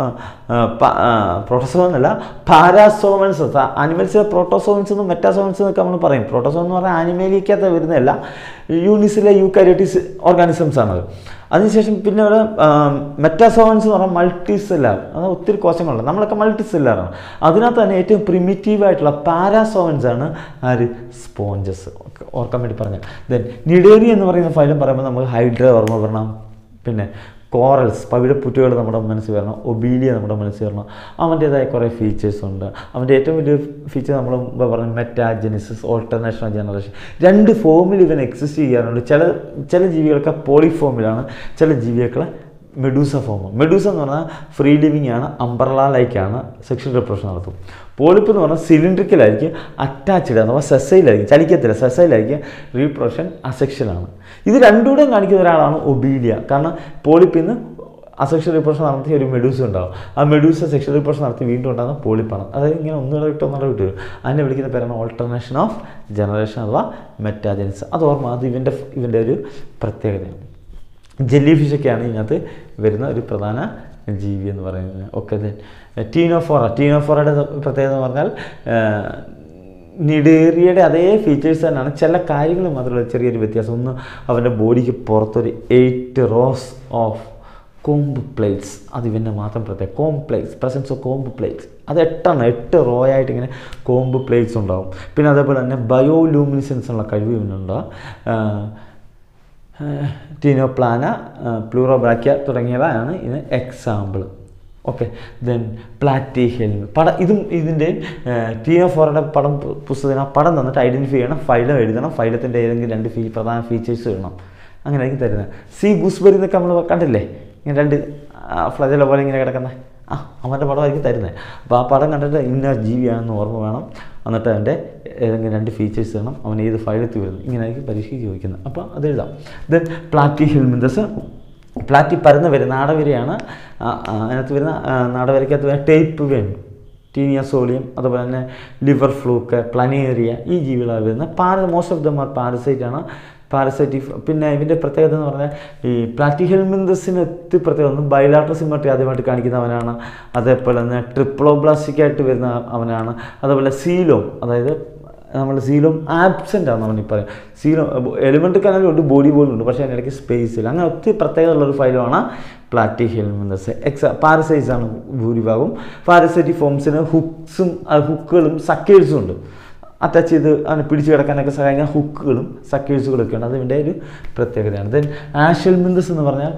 പ്രോട്ടോസോവൻ അല്ല പാരാസോവൻസ് ആനിമൽസിലെ പ്രോട്ടോസോവൻസ് എന്നും മെറ്റാസോവൻസ് എന്നൊക്കെ നമ്മൾ പറയും പ്രോട്ടോസോവൻ എന്ന് പറഞ്ഞാൽ ആനിമേലിക്കകത്ത് വരുന്നതല്ല യൂണിസിലെ യൂക്കാരിയോട്ടിസ് ഓർഗാനിസംസ് ആണത് അതിനുശേഷം പിന്നെ ഇവിടെ മെറ്റാസോവൻസ് എന്ന് പറഞ്ഞാൽ മൾട്ടി സെല്ലാർ അത് ഒത്തിരി കോശങ്ങളുണ്ട് നമ്മളൊക്കെ മൾട്ടി സെല്ലാറാണ് അതിനകത്ത് തന്നെ ഏറ്റവും പ്രിമിറ്റീവ് ആയിട്ടുള്ള പാരാസോവൻസ് ആണ് ആര് സ്പോഞ്ചസ് ഓർക്കാൻ വേണ്ടി പറഞ്ഞത് ദെൻ നിഡേറി എന്ന് പറയുന്ന ഫയലും പറയുമ്പോൾ നമുക്ക് ഹൈഡ്ര ഓർമ്മ വരണം പിന്നെ കോറൽസ് പവിഴപ്പുറ്റുകൾ നമ്മുടെ മനസ്സിൽ വരണം ഒബീലിയ നമ്മുടെ മനസ്സിൽ വരണം അവൻ്റേതായ കുറേ ഫീച്ചേഴ്സ് ഉണ്ട് അവൻ്റെ ഏറ്റവും വലിയ ഫീച്ചർ നമ്മൾ മുമ്പ് പറഞ്ഞു മെറ്റാജനിസിസ് ഓൾട്ടർനേഷൻ ഓഫ് ജനറേഷൻ രണ്ട് ഫോമിൽ ഇവൻ എക്സിസ്റ്റ് ചെയ്യാറുണ്ട് ചില ചില ജീവികളൊക്കെ പോളിഫോമിലാണ് ചില ജീവികളെ മെഡൂസ ഫോം മെഡൂസ എന്ന് പറഞ്ഞാൽ ഫ്രീ ലിവിങ് ആണ് അംബർല ലൈക്കാണ് സെക്ഷൽ റിപ്രഷൻ നടത്തും പോളിപ്പ് എന്ന് പറഞ്ഞാൽ സിലിണ്ട്രിക്കലായിരിക്കും അറ്റാച്ച്ഡ് അഥവാ സെസൈലായിരിക്കും ചലിക്കത്തില്ല സെസൈലായിരിക്കും റീപ്രൊഡക്ഷൻ അസെക്ഷലാണ് ഇത് രണ്ടുകൂടെയും കാണിക്കുന്ന ഒരാളാണ് ഒബീലിയ കാരണം പോളിപ്പിൽ നിന്ന് അസെക്ഷൽ റിപ്രഷൻ നടത്തിയ ഒരു മെഡൂസ ഉണ്ടാവും ആ മെഡൂസ സെക്ഷൽ റിപ്രഷൻ നടത്തി വീണ്ടും ഉണ്ടാകുന്ന പോളിപ്പാണ് അതായത് ഇങ്ങനെ ഒന്നുകൂടെ വിട്ട് ഒന്നുകൂടെ വിട്ട് വരും അതിനെ വിളിക്കുന്ന പേരാണ് ഓൾട്ടർനേഷൻ ഓഫ് ജനറേഷൻ അഥവാ മെറ്റാജൻസ് അത് ഓർമ്മ അത് ഇവൻ്റെ ഇവൻ്റെ ഒരു പ്രത്യേകതയാണ് ജെല്ലി ഫിഷൊക്കെയാണ് ഇതിനകത്ത് വരുന്ന ഒരു പ്രധാന ജീവി എന്ന് പറയുന്നത് ഓക്കെ ടീനോഫോറ ടീനോഫോറയുടെ പ്രത്യേകത എന്ന് പറഞ്ഞാൽ നിഡേറിയയുടെ അതേ ഫീച്ചേഴ്സ് തന്നെയാണ് ചില കാര്യങ്ങൾ മാത്രമല്ല ചെറിയൊരു വ്യത്യാസം ഒന്ന് അവൻ്റെ ബോഡിക്ക് പുറത്തൊരു eight rows of comb plates അത് ഇവൻ്റെ മാത്രം പ്രത്യേകം comb plates presence of comb plates അത് എട്ടെണ്ണം എട്ട് റോ ആയിട്ട് ഇങ്ങനെ കോംബ് പ്ലേറ്റ്സ് ഉണ്ടാവും പിന്നെ അതേപോലെ തന്നെ ബയോലൂമിനിസൻസ് ഉള്ള കഴിവ് ഇവനുണ്ട് ടീനോപ്ലാന പ്ലൂറോബ്രാക്യ തുടങ്ങിയവയാണ് ഇതിന് example okay then Platyhelminthes പടം ഇതും ഇതിൻ്റെ ടീനോഫോറുടെ പടം പു- പുസ്തകത്തിന് ആ പടം തന്നിട്ട് ഐഡൻറ്റിഫൈ ചെയ്യണം ഫൈലം എഴുതണം ഫൈലത്തിൻ്റെ ഏതെങ്കിലും രണ്ട് ഫീ പ്രധാന ഫീച്ചേഴ്സ് എഴുതണം അങ്ങനെയായിരിക്കും തരുന്നത് സി ഗൂസ്ബെറി എന്നൊക്കെ നമ്മൾ കണ്ടില്ലേ ഇങ്ങനെ രണ്ട് ഫ്ലജല പോലെ ഇങ്ങനെ കിടക്കുന്ന ആ അവൻ്റെ പടമായിരിക്കും തരുന്നത് അപ്പോൾ ആ പടം കണ്ടിട്ട് ഇന്ന ജീവിയാണെന്ന് ഓർമ്മ വേണം എന്നിട്ട് അതിൻ്റെ ഏതെങ്കിലും രണ്ട് ഫീച്ചേഴ്സ് വേണം അവൻ ഏത് ഫയലെത്തി വരുന്നു ഇങ്ങനെയായിരിക്കും പരീക്ഷയ്ക്ക് ചോദിക്കുന്നത് അപ്പോൾ അത് എഴുതാം ദെൻ പ്ലാറ്റി ഹെൽമിന്തസ് പ്ലാറ്റി പരന്ന് വരും നാടവരെയാണ് ആ, ആ, അതിനകത്ത് വരുന്ന ആ, നാടവരയ്ക്കകത്ത് വരുന്ന ടേപ്പ് വെൻ ടീനിയസോളിയം അതുപോലെ തന്നെ ലിവർ ഫ്ലൂക്ക് പ്ലനേറിയ ഈ ജീവികളാണ് വരുന്നത് പാര most of them are parasite ആണ് പാരസൈറ്റി പിന്നെ ഇതിൻ്റെ പ്രത്യേകത എന്ന് പറഞ്ഞാൽ ഈ പ്ലാറ്റിഹെൽമിന്തസിന് ഒത്തിരി പ്രത്യേകത ഒന്ന് ബൈലാട്രൽ സിമട്രി ആദ്യമായിട്ട് കാണിക്കുന്നവനാണ് അതേപോലെ തന്നെ ട്രിപ്ലോബ്ലാസ്റ്റിക് ആയിട്ട് വരുന്ന അവനാണ് അതുപോലെ സീലോം അതായത് നമ്മൾ സീലോം ആബ്സെൻ്റ് ആണ് നമ്മൾ ഈ പറയാം സീലോ എലിമെൻ്റ് കനാലും ഉണ്ട് ബോഡി പോലും ഉണ്ട് പക്ഷേ അതിനിടയ്ക്ക് സ്പേസ് ഇല്ല അങ്ങനെ ഒത്തിരി പ്രത്യേകത ഉള്ളൊരു ഫൈലുമാണ് പ്ലാറ്റി ഹെൽമിന്തസ് എക്സാ പാരസൈറ്റ്സ് ആണ് ഭൂരിഭാഗവും പാരസൈറ്റി ഫോംസിന് ഹുക്സും ഹുക്കുകളും സക്കേഴ്സും ഉണ്ട് അറ്റാച്ച് ചെയ്ത് അതിനെ പിടിച്ച് കിടക്കാനൊക്കെ സഹായിക്കുന്ന ഹുക്കുകളും സക്കേഴ്സുകളൊക്കെ ഉണ്ട് അത് ഇതിൻ്റെ ഒരു പ്രത്യേകതയാണ് ദെൻ ആഷൽമിന്തസ് എന്ന് പറഞ്ഞാൽ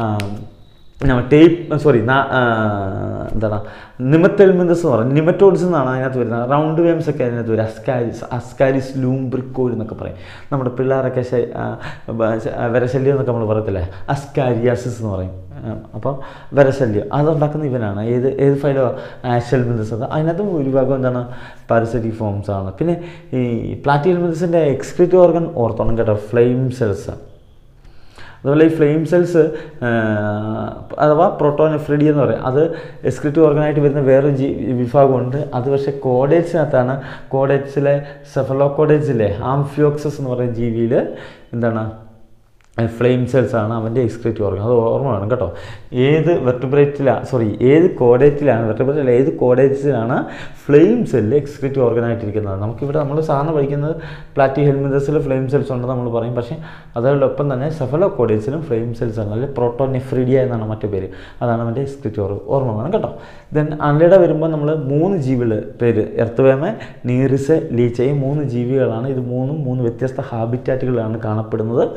ടേപ്പ് സോറി എന്താണ് നിമത്തെൽമിന്തസ് എന്ന് പറഞ്ഞാൽ നിമറ്റോഡ്സ് എന്നാണ് അതിനകത്ത് വരുന്നത് റൗണ്ട് വേംസ് ഒക്കെ അതിനകത്ത് വരും അസ്കാരിസ് അസ്കാരിസ് ലൂംബ്രിക്കോൽ എന്നൊക്കെ പറയും നമ്മുടെ പിള്ളേരൊക്കെ ശ- ആ, ബ- ശ- വരശല്യം എന്നൊക്കെ നമ്മൾ പറയത്തില്ലേ അസ്കാരിയാസിസ് എന്ന് പറയും അപ്പോൾ വരശല്യം അതുണ്ടാക്കുന്ന ഇവനാണ് ഏത് ഏത് ഫൈലോ ആഷൽമിന്തസ് അത് അതിനകത്ത് ഭൂരിഭാഗം എന്താണ് പാരസൈറ്റിക് ഫോംസ് ആണ് പിന്നെ ഈ പ്ലാറ്റിയൽമിന്തസിൻ്റെ എക്സ്ക്രിറ്റീവ് ഓർഗൻ ഓർത്തോണം കേട്ടോ ഫ്ലെയിം സെൽസ് അതുപോലെ ഈ ഫ്ലെയിം സെൽസ് അഥവാ പ്രോട്ടോനെഫ്രിഡി എന്ന് പറയും അത് എക്സ്ക്രിറ്റീവ് ഓർഗനായിട്ട് വരുന്ന വേറൊരു ജീ വിഭാഗമുണ്ട് അത് പക്ഷേ കോഡേറ്റ്സിനകത്താണ് കോഡേറ്റ്സിലെ സെഫലോകോഡേറ്റ്സിലെ ആംഫിയോക്സസ് എന്ന് പറയുന്ന ജീവിയിൽ എന്താണ് ഫ്ലെയിം സെൽസ് ആണ് അവൻ്റെ എക്സ്ക്രിറ്റീവ് ഓർഗൻ അത് ഓർമ്മ വേണം കേട്ടോ ഏത് വെർട്ടിബ്രേറ്റിലാണ് സോറി ഏത് കോഡേറ്റിലാണ് വെർട്ടിബ്രേറ്റിൽ ഏത് കോഡേറ്റ്സിലാണ് ഫ്ലെയിം സെല്ല് എക്സ്ക്രിറ്റീവ് ഓർഗനായിട്ടിരിക്കുന്നത് നമുക്കിവിടെ നമ്മൾ സാധാരണ പഠിക്കുന്നത് പ്ലാറ്റി ഹെൽമിന്തസിൽ ഫ്ലെയിം സെൽസ് ഉണ്ടെന്ന് നമ്മൾ പറയും പക്ഷേ അതോടൊപ്പം തന്നെ സെഫലോ കോഡേറ്റ്സിലും ഫ്ലെയിം സെൽസ് ആണ് അല്ലെങ്കിൽ പ്രോട്ടോനെഫ്രിഡിയ എന്നാണ് മറ്റു പേര് അതാണ് അവൻ്റെ എക്സ്ക്രിറ്റീവ് ഓർമ്മ വേണം കേട്ടോ ദെൻ അണ്ടയുടെ വരുമ്പോൾ നമ്മൾ മൂന്ന് ജീവികൾ പേര് എർത്തുവേമ നീറിസ് ലീച്ച ഈ മൂന്ന് ജീവികളാണ് ഇത് മൂന്നും മൂന്ന് വ്യത്യസ്ത ഹാബിറ്റാറ്റുകളാണ് കാണപ്പെടുന്നത്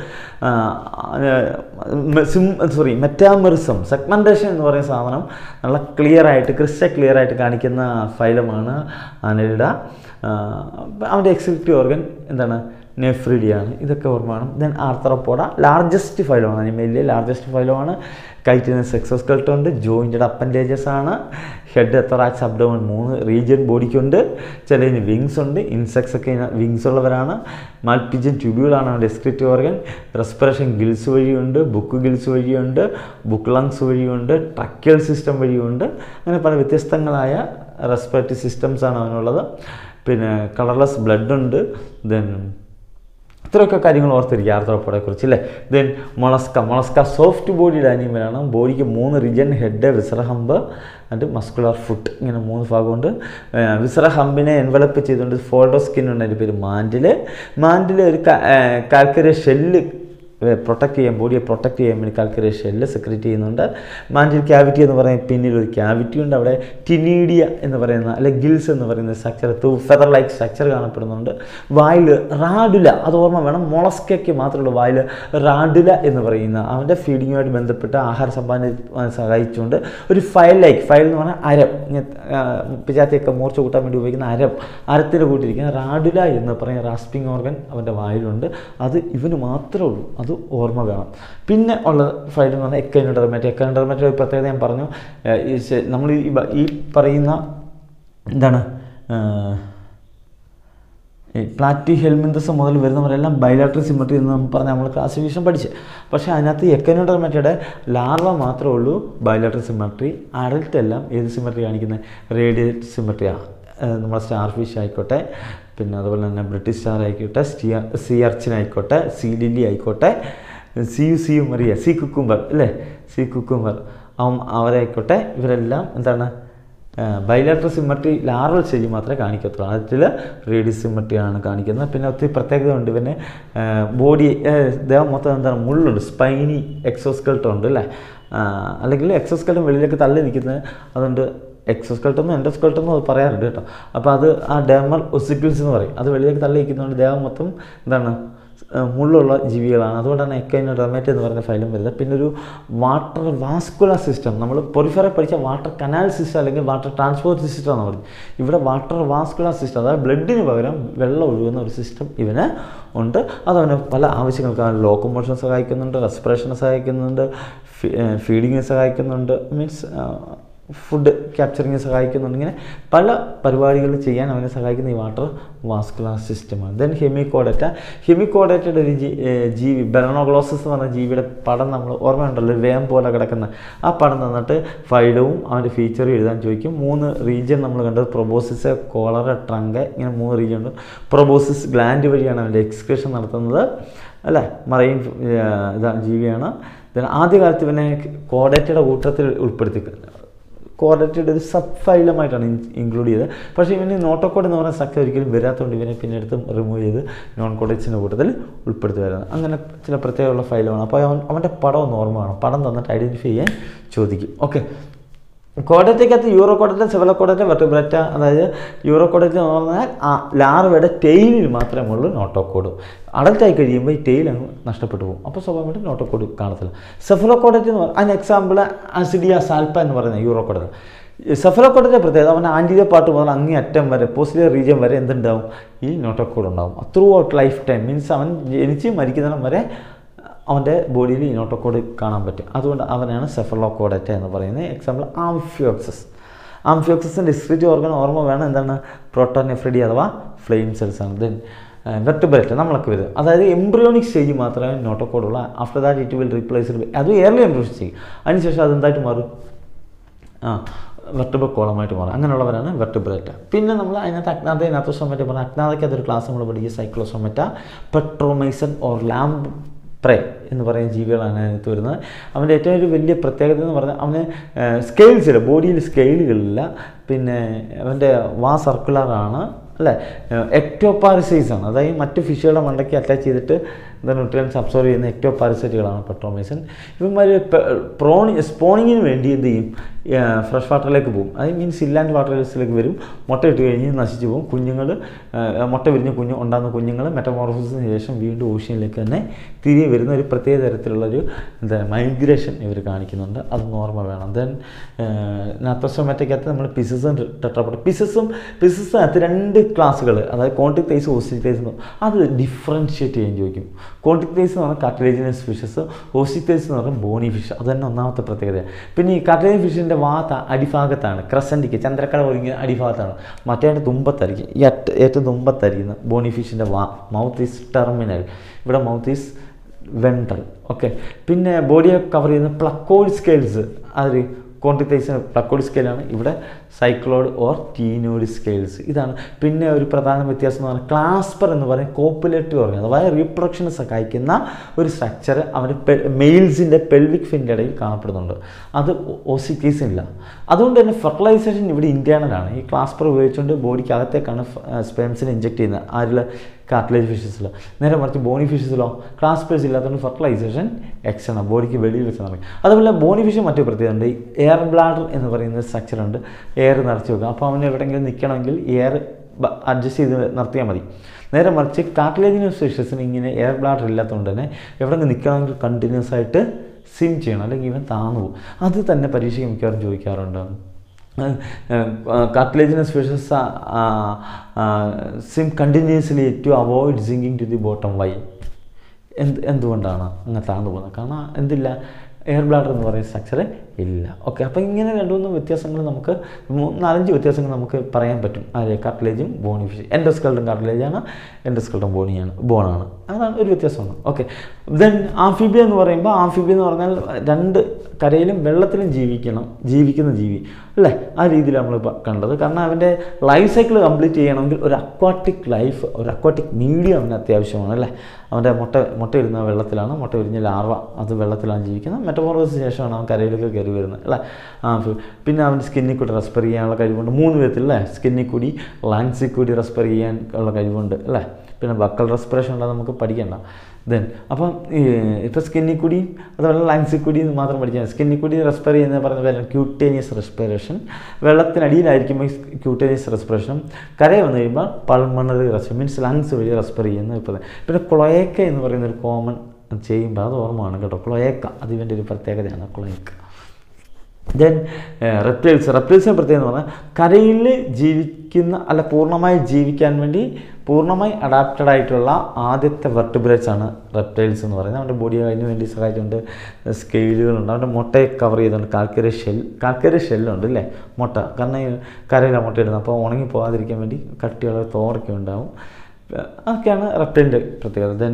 സോറി മെറ്റാമറിസം സെഗ്മെൻറ്റേഷൻ എന്ന് പറയുന്ന സാധനം നല്ല ക്ലിയർ ആയിട്ട് ക്രിസ്റ്റൽ ക്ലിയർ ആയിട്ട് കാണിക്കുന്ന ഫൈലമാണ് അനലിഡ അവൻ്റെ എക്സിക്യൂട്ടീവ് ഓർഗൻ എന്താണ് നെഫ്രിഡിയാണ് ഇതൊക്കെ ഓർമ്മ വേണം ദെൻ ആർത്തറപ്പോഡ ലാർജസ്റ്റ് ഫൈലമാണ് അനിമയിലെ ലാർജസ്റ്റ് ഫൈലമാണ് കൈറ്റിന് സെക്സോസ്കൾട്ട് ഉണ്ട് ജോയിൻറ്റഡ് അപ്പൻഡേജസ് ആണ് ഹെഡ് എത്തറാക്സ് അബ്ഡോമൻ മൂന്ന് റീജിയൻ ബോഡിക്കുണ്ട് ചിലതിന് വിങ്സ് ഉണ്ട് ഇൻസെക്ട്സ് ഒക്കെ വിങ്സ് ഉള്ളവരാണ് മൾപ്പിജൻ ട്യൂബ്യൂളാണ് അവൻ്റെ എക്സ്ക്രിറ്റീവ് ഓർഗൻ റെസ്പിറേഷൻ ഗിൽസ് വഴിയുണ്ട് ബുക്ക് ഗിൽസ് വഴിയുണ്ട് ബുക്ക് ലങ്സ് വഴിയുണ്ട് ട്രക്യൽ സിസ്റ്റം വഴിയുണ്ട് അങ്ങനെ പല വ്യത്യസ്തങ്ങളായ റെസ്പിറേറ്ററി സിസ്റ്റംസ് ആണ് അവനുള്ളത് പിന്നെ കളർലെസ് ബ്ലഡ് ഉണ്ട് ദെൻ ഇത്രയൊക്കെ കാര്യങ്ങൾ ഓർത്തിരിക്കുക ആർത്തറപ്പോടെ കുറിച്ച് അല്ലേ ദെൻ മൊളസ്ക മൊളസ്ക സോഫ്റ്റ് ബോഡിയുടെ അനിമലാണ് ബോഡിക്ക് മൂന്ന് region head visceral hump and muscular foot ഇങ്ങനെ മൂന്ന് ഭാഗമുണ്ട് വിസറഹമ്പിനെ എൻവലപ്പ് ചെയ്തുകൊണ്ട് ഫോൾഡോ സ്കിൻ ഉണ്ട് അതിൻ്റെ പേര് മാൻഡിൽ മാൻഡിൽ ഒരു കാൽക്കറിയ ഷെല്ല് പ്രൊട്ടക്ട് ചെയ്യാൻ ബോഡിയെ പ്രൊട്ടക്ട് ചെയ്യാൻ വേണ്ടി കാൽക്കറിയ ഷെല്ല് സെക്രറ്റ് ചെയ്യുന്നുണ്ട് മാൻഡിൽ ക്യാവിറ്റി എന്ന് പറയുന്ന പിന്നിൽ ഒരു ക്യാവിറ്റി ഉണ്ട് അവിടെ ടിനീഡിയ എന്ന് പറയുന്ന അല്ലെ ഗിൽസ് എന്ന് പറയുന്ന സ്ട്രക്ചർ ഫെദർ ലൈക്ക് സ്ട്രക്ചർ കാണപ്പെടുന്നുണ്ട് വായിൽ റാഡുല അത് ഓർമ്മ വേണം മൊളസ്കയ്ക്ക് മാത്രമുള്ള വായിൽ റാഡുല എന്ന് പറയുന്ന അവൻ്റെ ഫീഡിങ്ങുമായിട്ട് ബന്ധപ്പെട്ട ആഹാര സമ്പാദന സഹായിച്ചുകൊണ്ട് ഒരു ഫയൽ ലൈക്ക് ഫയൽ എന്ന് പറഞ്ഞാൽ അരം ഇങ്ങനെ പിജാത്തിയൊക്കെ മൂർച്ച കൂട്ടാൻ വേണ്ടി ഉപയോഗിക്കുന്ന അരം അരത്തിൽ കൂട്ടിയിരിക്കുന്ന റാഡുല എന്ന് പറയുന്ന റാസ്പിംഗ് ഓർഗൻ അവൻ്റെ വായിലുണ്ട് അത് ഇവന് മാത്രമേ ഉള്ളൂ അത് ഓർമ്മ വേണം പിന്നെ ഉള്ള ഫയൽ എന്ന് പറഞ്ഞാൽ എക്കൈനോഡർമാറ്റ് എക്കൈനോഡർമാറ്റിൻ്റെ ഒരു പ്രത്യേകത ഞാൻ പറഞ്ഞു ഏഹ് ഈ ശ- നമ്മൾ ഈ ബ- ഈ പറയുന്ന എന്താണ് ഏഹ് ഈ പ്ലാറ്റി ഹെൽമിന്തസ് മുതൽ വരുന്നവരെല്ലാം ബൈലാട്രി സിമട്രി എന്ന് നമ്മൾ പറഞ്ഞ് നമ്മൾ ക്ലാസിഫിക്കേഷൻ പഠിച്ച് പക്ഷേ അതിനകത്ത് എക്കനോഡർമറ്റയുടെ ലാർവ മാത്രമേ ഉള്ളൂ ബൈലാട്രി സിമട്രി അഡൽട്ട് എല്ലാം ഏത് സിമട്രി കാണിക്കുന്നത് റേഡിയേറ്റ് സിമട്രിയാണ് നമ്മുടെ സ്റ്റാർ ഫിഷ് ആയിക്കോട്ടെ പിന്നെ അതുപോലെ തന്നെ ബ്രിട്ടീഷ് സ്റ്റാർ ആയിക്കോട്ടെ സ്റ്റിയ സി അർച്ചിൻ ആയിക്കോട്ടെ സി ലില്ലി ആയിക്കോട്ടെ സി യു സി യു മറിയ സി കുക്കുംബർ അല്ലേ സി കുക്കുംബർ അവൻ അവരായിക്കോട്ടെ ഇവരെല്ലാം എന്താണ് ബൈലാട്രൽ സിമ്മട്രി ലാറൽ സ്റ്റേജ് മാത്രമേ കാണിക്കത്തുള്ളൂ അതിൽ റേഡിയസ് സിമ്മട്രിയാണ് കാണിക്കുന്നത് പിന്നെ ഒത്തിരി പ്രത്യേകത ഉണ്ട് പിന്നെ ബോഡി ദേഹം മൊത്തം എന്താണ് മുള്ളുണ്ട് സ്പൈനി എക്സോസ്കൾട്ട് ഉണ്ട് അല്ലേ അല്ലെങ്കിൽ എക്സോസ്കെൽട്ടൻ വെളിയിലേക്ക് തള്ളി നിൽക്കുന്നത് അതുകൊണ്ട് എക്സോസ്കെൽട്ടെന്നും എൻഡോസ്കെൽട്ടെന്നും അത് പറയാറുണ്ട് കേട്ടോ അപ്പോൾ അത് ആ ഡെമർ ഒസിക്കിൾസ് എന്ന് പറയും അത് വെളിയിലേക്ക് തള്ളി നിൽക്കുന്നതുകൊണ്ട് ദേഹം മൊത്തം എന്താണ് ഏഹ് മുള്ളുള്ള ജീവികളാണ് അതുകൊണ്ടാണ് എക്കൈനോ ഡൊമേറ്റ് എന്ന് പറയുന്ന ഫൈലും വരുന്നത് പിന്നെ ഒരു വാട്ടർ വാസ്കുലർ സിസ്റ്റം നമ്മൾ പൊറിഫറെ പഠിച്ച വാട്ടർ കനാൽ സിസ്റ്റം അല്ലെങ്കിൽ വാട്ടർ ട്രാൻസ്പോർട്ട് സിസ്റ്റം എന്ന് പറയും ഇവിടെ വാട്ടർ വാസ്കുലർ സിസ്റ്റം അതായത് ബ്ലഡിന് പകരം വെള്ളം ഒഴുകുന്ന ഒരു സിസ്റ്റം ഇവന് ഉണ്ട് അതവന് പല ആവശ്യങ്ങൾക്ക് ലോക്കോമോഷൻ സഹായിക്കുന്നുണ്ട് റെസ്പിറേഷനെ സഹായിക്കുന്നുണ്ട് ഫീഡിങ്ങിന് സഹായിക്കുന്നുണ്ട് മീൻസ് ഫുഡ് ക്യാപ്ചറിങ് സഹായിക്കുന്നുണ്ട് ഇങ്ങനെ പല പരിപാടികൾ ചെയ്യാൻ അവനെ സഹായിക്കുന്ന ഈ വാട്ടർ വാസ്കുലർ സിസ്റ്റമാണ് ദെൻ ഹെമിക്കോഡറ്റ ഹെമിക്കോഡറ്റയുടെ ഒരു ജീ ഏർ ജീവി ബെറണോഗ്ലോസസ് എന്ന് പറഞ്ഞ ജീവിയുടെ പടം നമ്മൾ ഓർമ്മയുണ്ടല്ലോ ഒരു വേം പോലെ കിടക്കുന്ന ആ പടം തന്നിട്ട് ഫൈലവും അവൻ്റെ ഫീച്ചറും എഴുതാൻ ചോദിക്കും മൂന്ന് റീജിയൻ നമ്മൾ കണ്ടത് പ്രൊബോസിസ് കോളറ ട്രങ്ക് ഇങ്ങനെ മൂന്ന് റീജിയൻ ഉണ്ട് പ്രൊബോസിസ് ഗ്ലാൻഡ് വഴിയാണ് അവൻ്റെ എക്സ്ക്രീഷൻ നടത്തുന്നത് അല്ലേ മറൈൻ ഇതാണ് ജീവിയാണ് ദെൻ ആദ്യകാലത്ത് ഇവനെ കോഡേറ്റയുടെ കൂട്ടത്തിൽ ഉൾപ്പെടുത്തി കോർഡറ്റയുടെ ഒരു സബ് ഫൈലമായിട്ടാണ് ഇൻക്ലൂഡ് ചെയ്തത് പക്ഷേ ഇവന് നോട്ടോക്കോഡ് എന്ന് പറയുന്ന സ്ട്രക്ചർ ഒരിക്കലും വരാത്തതുകൊണ്ട് ഇവനെ പിന്നെ എടുത്ത് റിമൂവ് ചെയ്ത് നോൺ കോഡേറ്റ്സിൻ്റെ കൂട്ടത്തിൽ ഉൾപ്പെടുത്തി വരുന്നത് അങ്ങനെ ചില പ്രത്യേകമുള്ള ഫയലുമാണ് അപ്പോൾ അവൻ അവൻ്റെ പടം ഒന്ന് ഓർമ്മ വേണം പടം തന്നിട്ട് ഐഡൻറ്റിഫൈ ചെയ്യാൻ ചോദിക്കും ഓക്കെ കോഡറ്റയ്ക്കകത്ത് യൂറോ കോഡറ്റ സെവല കോഡറ്റ വെർട്ടിബ്രറ്റ അതായത് യൂറോ കോഡറ്റ എന്ന് പറഞ്ഞാൽ ആ ലാർവയുടെ ടെയിലിൽ മാത്രമേ ഉള്ളൂ നോട്ടോക്കോഡ് അഡൽട്ടായി കഴിയുമ്പോൾ ഈ ടെയിൽ അങ്ങ് നഷ്ടപ്പെട്ടു പോകും അപ്പോൾ സ്വാഭാവികമായിട്ടും നോട്ടോക്കോഡ് കാണത്തില്ല സെഫലോക്കോഡറ്റ് എന്ന് പറഞ്ഞാൽ അതിന് എക്സാമ്പിൾ ആസിഡിയ സാൽപ്പ എന്ന് പറയുന്ന യൂറോ കോഡറ്റ് സെഫലോക്കോഡൻ്റെ പ്രത്യേകത അവൻ്റെ ആൻറ്റീരിയർ പാർട്ട് മുതൽ അങ്ങേ അറ്റം വരെ പോസിറ്റീവ് റീജിയൻ വരെ എന്തുണ്ടാവും ഈ നോട്ടോക്കോഡ് ഉണ്ടാവും throughout life time means അവൻ ജനിച്ച് മരിക്കുന്നിടം വരെ അവൻ്റെ ബോഡിയിൽ ഈ നോട്ടോക്കോഡ് കാണാൻ പറ്റും അതുകൊണ്ട് അവനാണ് സെഫലോക്കോഡറ്റ എന്ന് പറയുന്നത് എക്സാമ്പിൾ ആംഫിയോക്സസ് ആംഫിയോക്സസിൻ്റെ ഡിസ്ക്രിറ്റ് ഓർഗൻ ഓർമ്മ വേണം എന്താണ് പ്രോട്ടോനെഫ്രിഡി അഥവാ ഫ്ലെയിം സെൽസ് ആണ് ദെൻ വെർട്ടിബ്രേറ്റ് നമ്മളൊക്കെ വരും അതായത് എംബ്രിയോണിക് സ്റ്റേജ് മാത്രമേ നോട്ടോക്കോഡുള്ളൂ after that it will replace അത് എയർലി എംബ്രിയോണിക് സ്റ്റേജ് അതിനുശേഷം അതെന്തായിട്ട് മാറും ആ വെർട്ടിബിൾ കോളമായിട്ട് മാറും അങ്ങനെയുള്ളവരാണ് വെർട്ടിബ്രേറ്റ പിന്നെ നമ്മൾ അതിനകത്ത് അജ്ഞാത നാത്തോസോമറ്റ പറഞ്ഞാൽ അജ്ഞാതയ്ക്ക് അതൊരു ക്ലാസ് നമ്മൾ പഠിക്കുക Cyclostomata Petromyzon or lamprey എന്ന് പറയുന്ന ജീവികളാണ് അതിനകത്ത് വരുന്നത് അവൻ്റെ ഏറ്റവും ഒരു വലിയ പ്രത്യേകത എന്ന് പറഞ്ഞാൽ അവന് സ്കെയിൽസ് ഇല്ല ബോഡിയിൽ സ്കെയിലുകളില്ല പിന്നെ അവൻ്റെ വാ സർക്കുലറാണ് അല്ലേ എക്ടോപാരസൈസ് ആണ് അതായത് മറ്റ് ഫിഷുകളുടെ മണ്ടയ്ക്ക് അറ്റാച്ച് ചെയ്തിട്ട് എന്താ ന്യൂട്രിയൻസ് അബ്സോർവ് ചെയ്യുന്ന എക്ടോപാരസൈറ്റുകളാണ് പെട്രോമൈസൻ ഇവന്മാർ പ്രോണി സ്പോണിങ്ങിന് വേണ്ടി എന്ത് ചെയ്യും ഫ്രഷ് വാട്ടറിലേക്ക് പോകും അത് മീൻസ് ഇല്ലാൻഡ് വാട്ടറിലേക്ക് വരും മുട്ട ഇട്ട് കഴിഞ്ഞ് നശിച്ചു പോകും കുഞ്ഞുങ്ങൾ മുട്ട വിരിഞ്ഞ കുഞ്ഞ് ഉണ്ടാകുന്ന കുഞ്ഞുങ്ങൾ മെറ്റമോർഫോസിന് ശേഷം വീണ്ടും ഓഷ്യനിലേക്ക് തന്നെ തിരികെ വരുന്ന ഒരു പ്രത്യേക തരത്തിലുള്ളൊരു എന്താ മൈഗ്രേഷൻ ഇവർ കാണിക്കുന്നുണ്ട് അത് ഓർമ്മ വേണം ദെൻ നാത്തോസോമാറ്റയ്ക്കകത്ത് നമ്മൾ പിസസും ടെട്രാപ്പോട്ട് പിസസും പിസസിനകത്ത് രണ്ട് ക്ലാസ്സുകൾ അതായത് കോണ്ടിക് തൈസ് ഓസ്റ്റിക് തൈസ് എന്ന് അത് ഡിഫറൻഷ്യേറ്റ് ചെയ്യാൻ ചോദിക്കും കോണ്ടിക് തൈസ് എന്ന് പറഞ്ഞാൽ കാർട്ടിലേജിനസ് ഫിഷസ് ഓസ്റ്റിക് തൈസ് എന്ന് പറഞ്ഞാൽ ബോണി ഫിഷ് അത് തന്നെ ഒന്നാമത്തെ പ്രത്യേകത പിന്നെ ഈ കാർട്ടിലേജ് ഫിഷിൻ്റെ വാത്ത അടിഭാഗത്താണ് ക്രസൻറ്റിക്ക് ചന്ദ്രക്കട ഒരുങ്ങിയ അടിഭാഗത്താണ് മറ്റേ തുമ്പത്തായിരിക്കും ഈ അറ്റ ഏറ്റവും തുമ്പത്തായിരിക്കുന്ന ബോണി ഫിഷിൻ്റെ വാ മൗത്ത് ഈസ് ടെർമിനൽ ഇവിടെ മൗത്ത് ഈസ് വെൻട്രൽ ഓക്കെ പിന്നെ ബോഡിയെ കവർ ചെയ്യുന്ന പ്ലക്കോഡ് സ്കെയിൽസ് അത് കോണ്ടിത്തൈസിന് പ്ലക്കോഡ് സ്കെയിലാണ് ഇവിടെ സൈക്ലോഡ് ഓർ ടീനോഡ് സ്കെയിൽസ് ഇതാണ് പിന്നെ ഒരു പ്രധാന വ്യത്യാസം എന്ന് പറഞ്ഞാൽ ക്ലാസ്പർ എന്ന് പറയുന്ന കോപ്പുലേറ്റീവ് ഓർഗൻ അഥവാ റീപ്രൊഡക്ഷന് സഹായിക്കുന്ന ഒരു സ്ട്രക്ചർ അവൻ്റെ മെയിൽസിൻ്റെ പെൽവിക് ഫിൻ്റെ ഇടയിൽ കാണപ്പെടുന്നുണ്ട് അത് ഓസിക്കേസിനില്ല അതുകൊണ്ട് തന്നെ ഫെർട്ടിലൈസേഷൻ ഇവിടെ ഇൻറ്റേണലാണ് ഈ ക്ലാസ്പർ ഉപയോഗിച്ചുകൊണ്ട് ബോഡിക്ക് അകത്തേക്കാണ് സ്പെംസിനെ ഇഞ്ചെക്ട് ചെയ്യുന്നത് ആരിൽ കാർട്ടിലേജ് ഫിഷസിൽ നേരെ മറിച്ച് ബോണി ഫിഷസിലോ ക്ലാസ്പേഴ്സ് ഇല്ലാത്തതുകൊണ്ട് ഫെർട്ടിലൈസേഷൻ എക്സ് ആണ് ബോഡിക്ക് വെളിയിൽ വെച്ച് നടക്കും അതുപോലെ ബോണി ഫിഷ് മറ്റു പ്രത്യേകത ഉണ്ട് എയർ ബ്ലാഡർ എന്ന് പറയുന്ന സ്ട്രക്ചർ ഉണ്ട് എയർ നിറച്ച് വെക്കുക അപ്പോൾ അവന് എവിടെയെങ്കിലും നിൽക്കണമെങ്കിൽ എയർ അഡ്ജസ്റ്റ് ചെയ്ത് നിർത്തിയാൽ മതി നേരെ മറിച്ച് കാർട്ടിലേജിനസ് ഫിഷസിന് ഇങ്ങനെ എയർ ബ്ലാഡർ ഇല്ലാത്തതുകൊണ്ട് തന്നെ എവിടെയെങ്കിലും നിൽക്കണമെങ്കിൽ കണ്ടിന്യൂസ് ആയിട്ട് സിം ചെയ്യണം അല്ലെങ്കിൽ ഇവൻ താന്നു പോകും അത് തന്നെ പരീക്ഷയ്ക്ക് മിക്കവാറും ചോദിക്കാറുണ്ട് cartilaginous fishes swim continuously to avoid sinking to the bottom why എന്ത് എന്തുകൊണ്ടാണ് അങ്ങനെ താഴ്ന്നു പോകുന്നത് കാരണം എന്തില്ല എയർ ബ്ലാഡർ എന്ന് പറയുന്ന സ്ട്രക്ചർ ഇല്ല ഓക്കെ അപ്പോൾ ഇങ്ങനെ രണ്ട് മൂന്ന് വ്യത്യാസങ്ങൾ നമുക്ക് മൂന്ന് നാലഞ്ച് വ്യത്യാസങ്ങൾ നമുക്ക് പറയാൻ പറ്റും അത് കാർട്ടിലേജും ബോണി ഫിഷ് എൻഡോസ്കൾട്ടും കാർട്ടിലേജാണ് എൻഡോസ്കൾട്ടും ബോണിയാണ് ബോണാണ് അതാണ് ഒരു വ്യത്യാസമാണ് ഓക്കെ ദെൻ ആംഫിബിയ എന്ന് പറയുമ്പോൾ ആംഫിബിയ എന്ന് പറഞ്ഞാൽ രണ്ട് കരയിലും വെള്ളത്തിലും ജീവിക്കണം ജീവിക്കുന്ന ജീവി അല്ലേ ആ രീതിയിൽ നമ്മൾ കണ്ടത് കാരണം അവൻ്റെ ലൈഫ് സൈക്കിൾ കംപ്ലീറ്റ് ചെയ്യണമെങ്കിൽ ഒരു അക്വാട്ടിക് ലൈഫ് ഒരു അക്വാട്ടിക് മീഡിയം അവന് അത്യാവശ്യമാണ് അല്ലേ അവൻ്റെ മുട്ട മുട്ട ഇടുന്ന വെള്ളത്തിലാണ് മുട്ട വിരിഞ്ഞ ലാർവ അത് വെള്ളത്തിലാണ് ജീവിക്കുന്നത് മെറ്റമോറോസിന് ശേഷമാണ് അവൻ കരയിലേക്ക് കയറി കയറി വരുന്നത് അല്ലേ ആ ഫി- പിന്നെ അവൻ്റെ സ്കിന്നിൽ കൂടി റെസ്പെർ ചെയ്യാനുള്ള കഴിവുണ്ട് മൂന്ന് വിധത്തിൽ അല്ലേ സ്കിന്നിൽ കൂടി ലങ്സിൽ കൂടി റെസ്പെർ ചെയ്യാൻ ഉള്ള കഴിവുണ്ട് അല്ലേ പിന്നെ ബക്കൽ റെസ്പിറേഷൻ ഉള്ളത് നമുക്ക് പഠിക്കണ്ട ദെൻ അപ്പം ഈ ഇപ്പോൾ സ്കിന്നിൽ കൂടി അതുപോലെ ലങ്സിൽ കൂടി മാത്രം പഠിച്ചാൽ സ്കിന്നിൽ കൂടി റെസ്പെർ ചെയ്യുന്ന പറഞ്ഞ പോലെ ക്യൂട്ടേനിയസ് റെസ്പിറേഷൻ വെള്ളത്തിനടിയിലായിരിക്കും ഈ ക്യൂട്ടേനിയസ് റെസ്പിറേഷൻ കരയിൽ വന്നു കഴിയുമ്പോൾ പൾമണറി റെസ്പിറേഷൻ മീൻസ് ലങ്സ് വഴി റെസ്പെർ ചെയ്യുന്ന ഇപ്പോൾ പിന്നെ ക്ലോയേക്ക എന്ന് പറയുന്ന ഒരു കോമൺ ചെയ്യുമ്പോൾ അത് ഓർമ്മയാണ് കേട്ടോ ക്ലോയേക്ക അത് ഇവൻ്റെ ഒരു പ്രത്യേകതയാണ് ക്ലോയേക്ക ദെൻ റെപ്റ്റൈൽസ് റെപ്റ്റൈൽസിനെ പ്രത്യേകത എന്ന് പറഞ്ഞാൽ കരയിൽ ജീവിക്കുന്ന അല്ല പൂർണ്ണമായി ജീവിക്കാൻ വേണ്ടി പൂർണ്ണമായി അഡാപ്റ്റഡ് ആയിട്ടുള്ള ആദ്യത്തെ വെർട്ടിബ്രേറ്റ്സ് ആണ് റെപ്റ്റൈൽസ് എന്ന് പറയുന്നത് അവൻ്റെ ബോഡി അതിന് വേണ്ടി സഹായിച്ചുകൊണ്ട് സ്കെയിലുകളുണ്ട് അവൻ്റെ മുട്ടയെ കവർ ചെയ്തുകൊണ്ട് കാൽക്കരി ഷെൽ കാൽക്കരി ഷെല്ലുണ്ട് അല്ലേ മുട്ട കാരണം ഈ കരയിലാണ് മുട്ട ഇടുന്നത് അപ്പോൾ ഉണങ്ങി പോകാതിരിക്കാൻ വേണ്ടി കട്ടിയുള്ള തോടൊക്കെ ഉണ്ടാവും അതൊക്കെയാണ് റെപ്റ്റൈലിൻ്റെ പ്രത്യേകത ദെൻ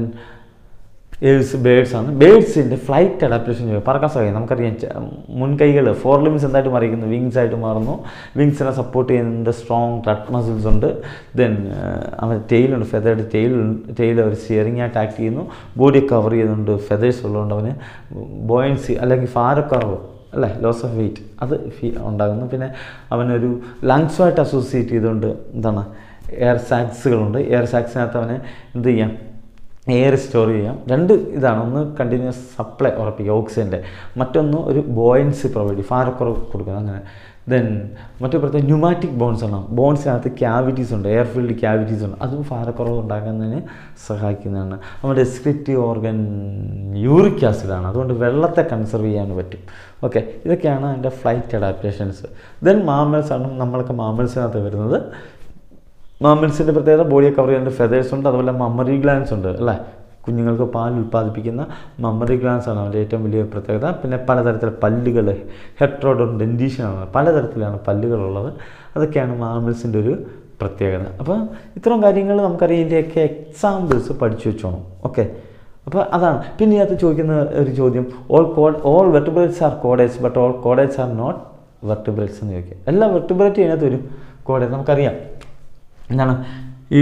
ഏഴ്സ് ബേഡ്സ് ആണ് ബേഡ്സിൻ്റെ ഫ്ലൈറ്റ് അഡാപ്റ്റേഷൻ ചെയ്യും പറക്കാൻ സഹായിക്കും നമുക്കറിയാം ച- മുൻകൈകൾ ഫോർ ലിംസ് എന്തായിട്ട് മാറിയിരിക്കുന്നു വിങ്സ് ആയിട്ട് മാറുന്നു വിങ്സിനെ സപ്പോർട്ട് ചെയ്യുന്നുണ്ട് സ്ട്രോങ് ക്ലട്ട് മസിൽസ് ഉണ്ട് ദെൻ അവൻ ടെയിലുണ്ട് ഫെതേർഡ് ടെയിൽ ടെയിൽ അവർ സ്റ്റിയറിംഗ് ആയിട്ട് ആക്ട് ചെയ്യുന്നു ബോഡി കവർ ചെയ്യുന്നുണ്ട് ഫെതേഴ്സ് ഉള്ളതുകൊണ്ട് അവന് ബോയൻസി അല്ലെങ്കിൽ ഭാരക്കുറവ് അല്ലേ ലോസ് ഓഫ് വെയിറ്റ് അത് ഫീ ഉണ്ടാകുന്നു പിന്നെ അവനൊരു ലങ്സുമായിട്ട് അസോസിയേറ്റ് ചെയ്തുകൊണ്ട് എന്താണ് എയർ സാക്സുകളുണ്ട് എയർ സാക്സിനകത്ത് അവന് എന്ത് ചെയ്യാം എയർ സ്റ്റോർ ചെയ്യാം രണ്ട് ഇതാണ് ഒന്ന് കണ്ടിന്യൂസ് സപ്ലൈ ഉറപ്പിക്കുക ഓക്സിജൻ്റെ മറ്റൊന്ന് ഒരു ബോയൻസി പ്രൊവൈഡ് ചെയ്യും ഭാരക്കുറവ് കൊടുക്കുന്നത് അങ്ങനെ ദെൻ മറ്റു പ്രത്യേക ന്യൂമാറ്റിക് ബോൺസ് ആണ് ബോൺസിനകത്ത് ക്യാവിറ്റീസ് ഉണ്ട് എയർ ഫീൽഡ് ക്യാവിറ്റീസ് ഉണ്ട് അതും ഭാരക്കുറവ് ഉണ്ടാക്കുന്നതിന് സഹായിക്കുന്നതാണ് നമ്മുടെ എക്സ്ക്രിറ്റീവ് ഓർഗൻ യൂറിക് ആസിഡാണ് അതുകൊണ്ട് വെള്ളത്തെ കൺസർവ് ചെയ്യാൻ പറ്റും ഓക്കെ ഇതൊക്കെയാണ് അതിൻ്റെ ഫ്ലൈറ്റ് അഡാപ്റ്റേഷൻസ് ദെൻ മാമൽസ് ആണ് നമ്മളൊക്കെ മാമൽസിനകത്ത് വരുന്നത് മാമൽസിൻ്റെ പ്രത്യേകത ബോഡിയെ കവർ ചെയ്യുന്ന ഫെതേഴ്സ് ഉണ്ട് അതുപോലെ മമ്മറി ഗ്ലാൻസ് ഉണ്ട് അല്ലേ കുഞ്ഞുങ്ങൾക്ക് പാൽ ഉൽപ്പാദിപ്പിക്കുന്ന മമ്മറി ഗ്ലാൻസ് ആണ് അവൻ്റെ ഏറ്റവും വലിയ പ്രത്യേകത പിന്നെ പലതരത്തിലുള്ള പല്ലുകൾ ഹെട്രോഡോൺ ഡെൻറ്റീഷനാണ് പലതരത്തിലാണ് പല്ലുകളുള്ളത് അതൊക്കെയാണ് മാമൽസിൻ്റെ ഒരു പ്രത്യേകത അപ്പോൾ ഇത്തരം കാര്യങ്ങൾ നമുക്കറിയാം ഇതിൻ്റെയൊക്കെ എക്സാമ്പിൾസ് പഠിച്ചു വെച്ചോണം ഓക്കെ അപ്പോൾ അതാണ് പിന്നെ ഇതിനകത്ത് ചോദിക്കുന്ന ഒരു ചോദ്യം ഓൾ കോഡ് all vertebrates are chordates but all chordates are not vertebrates എന്ന് ചോദിക്കുക എല്ലാ വെർട്ടിബ്രേറ്റ് ഇതിനകത്ത് വരും കോഡേറ്റ് നമുക്കറിയാം എന്താണ് ഈ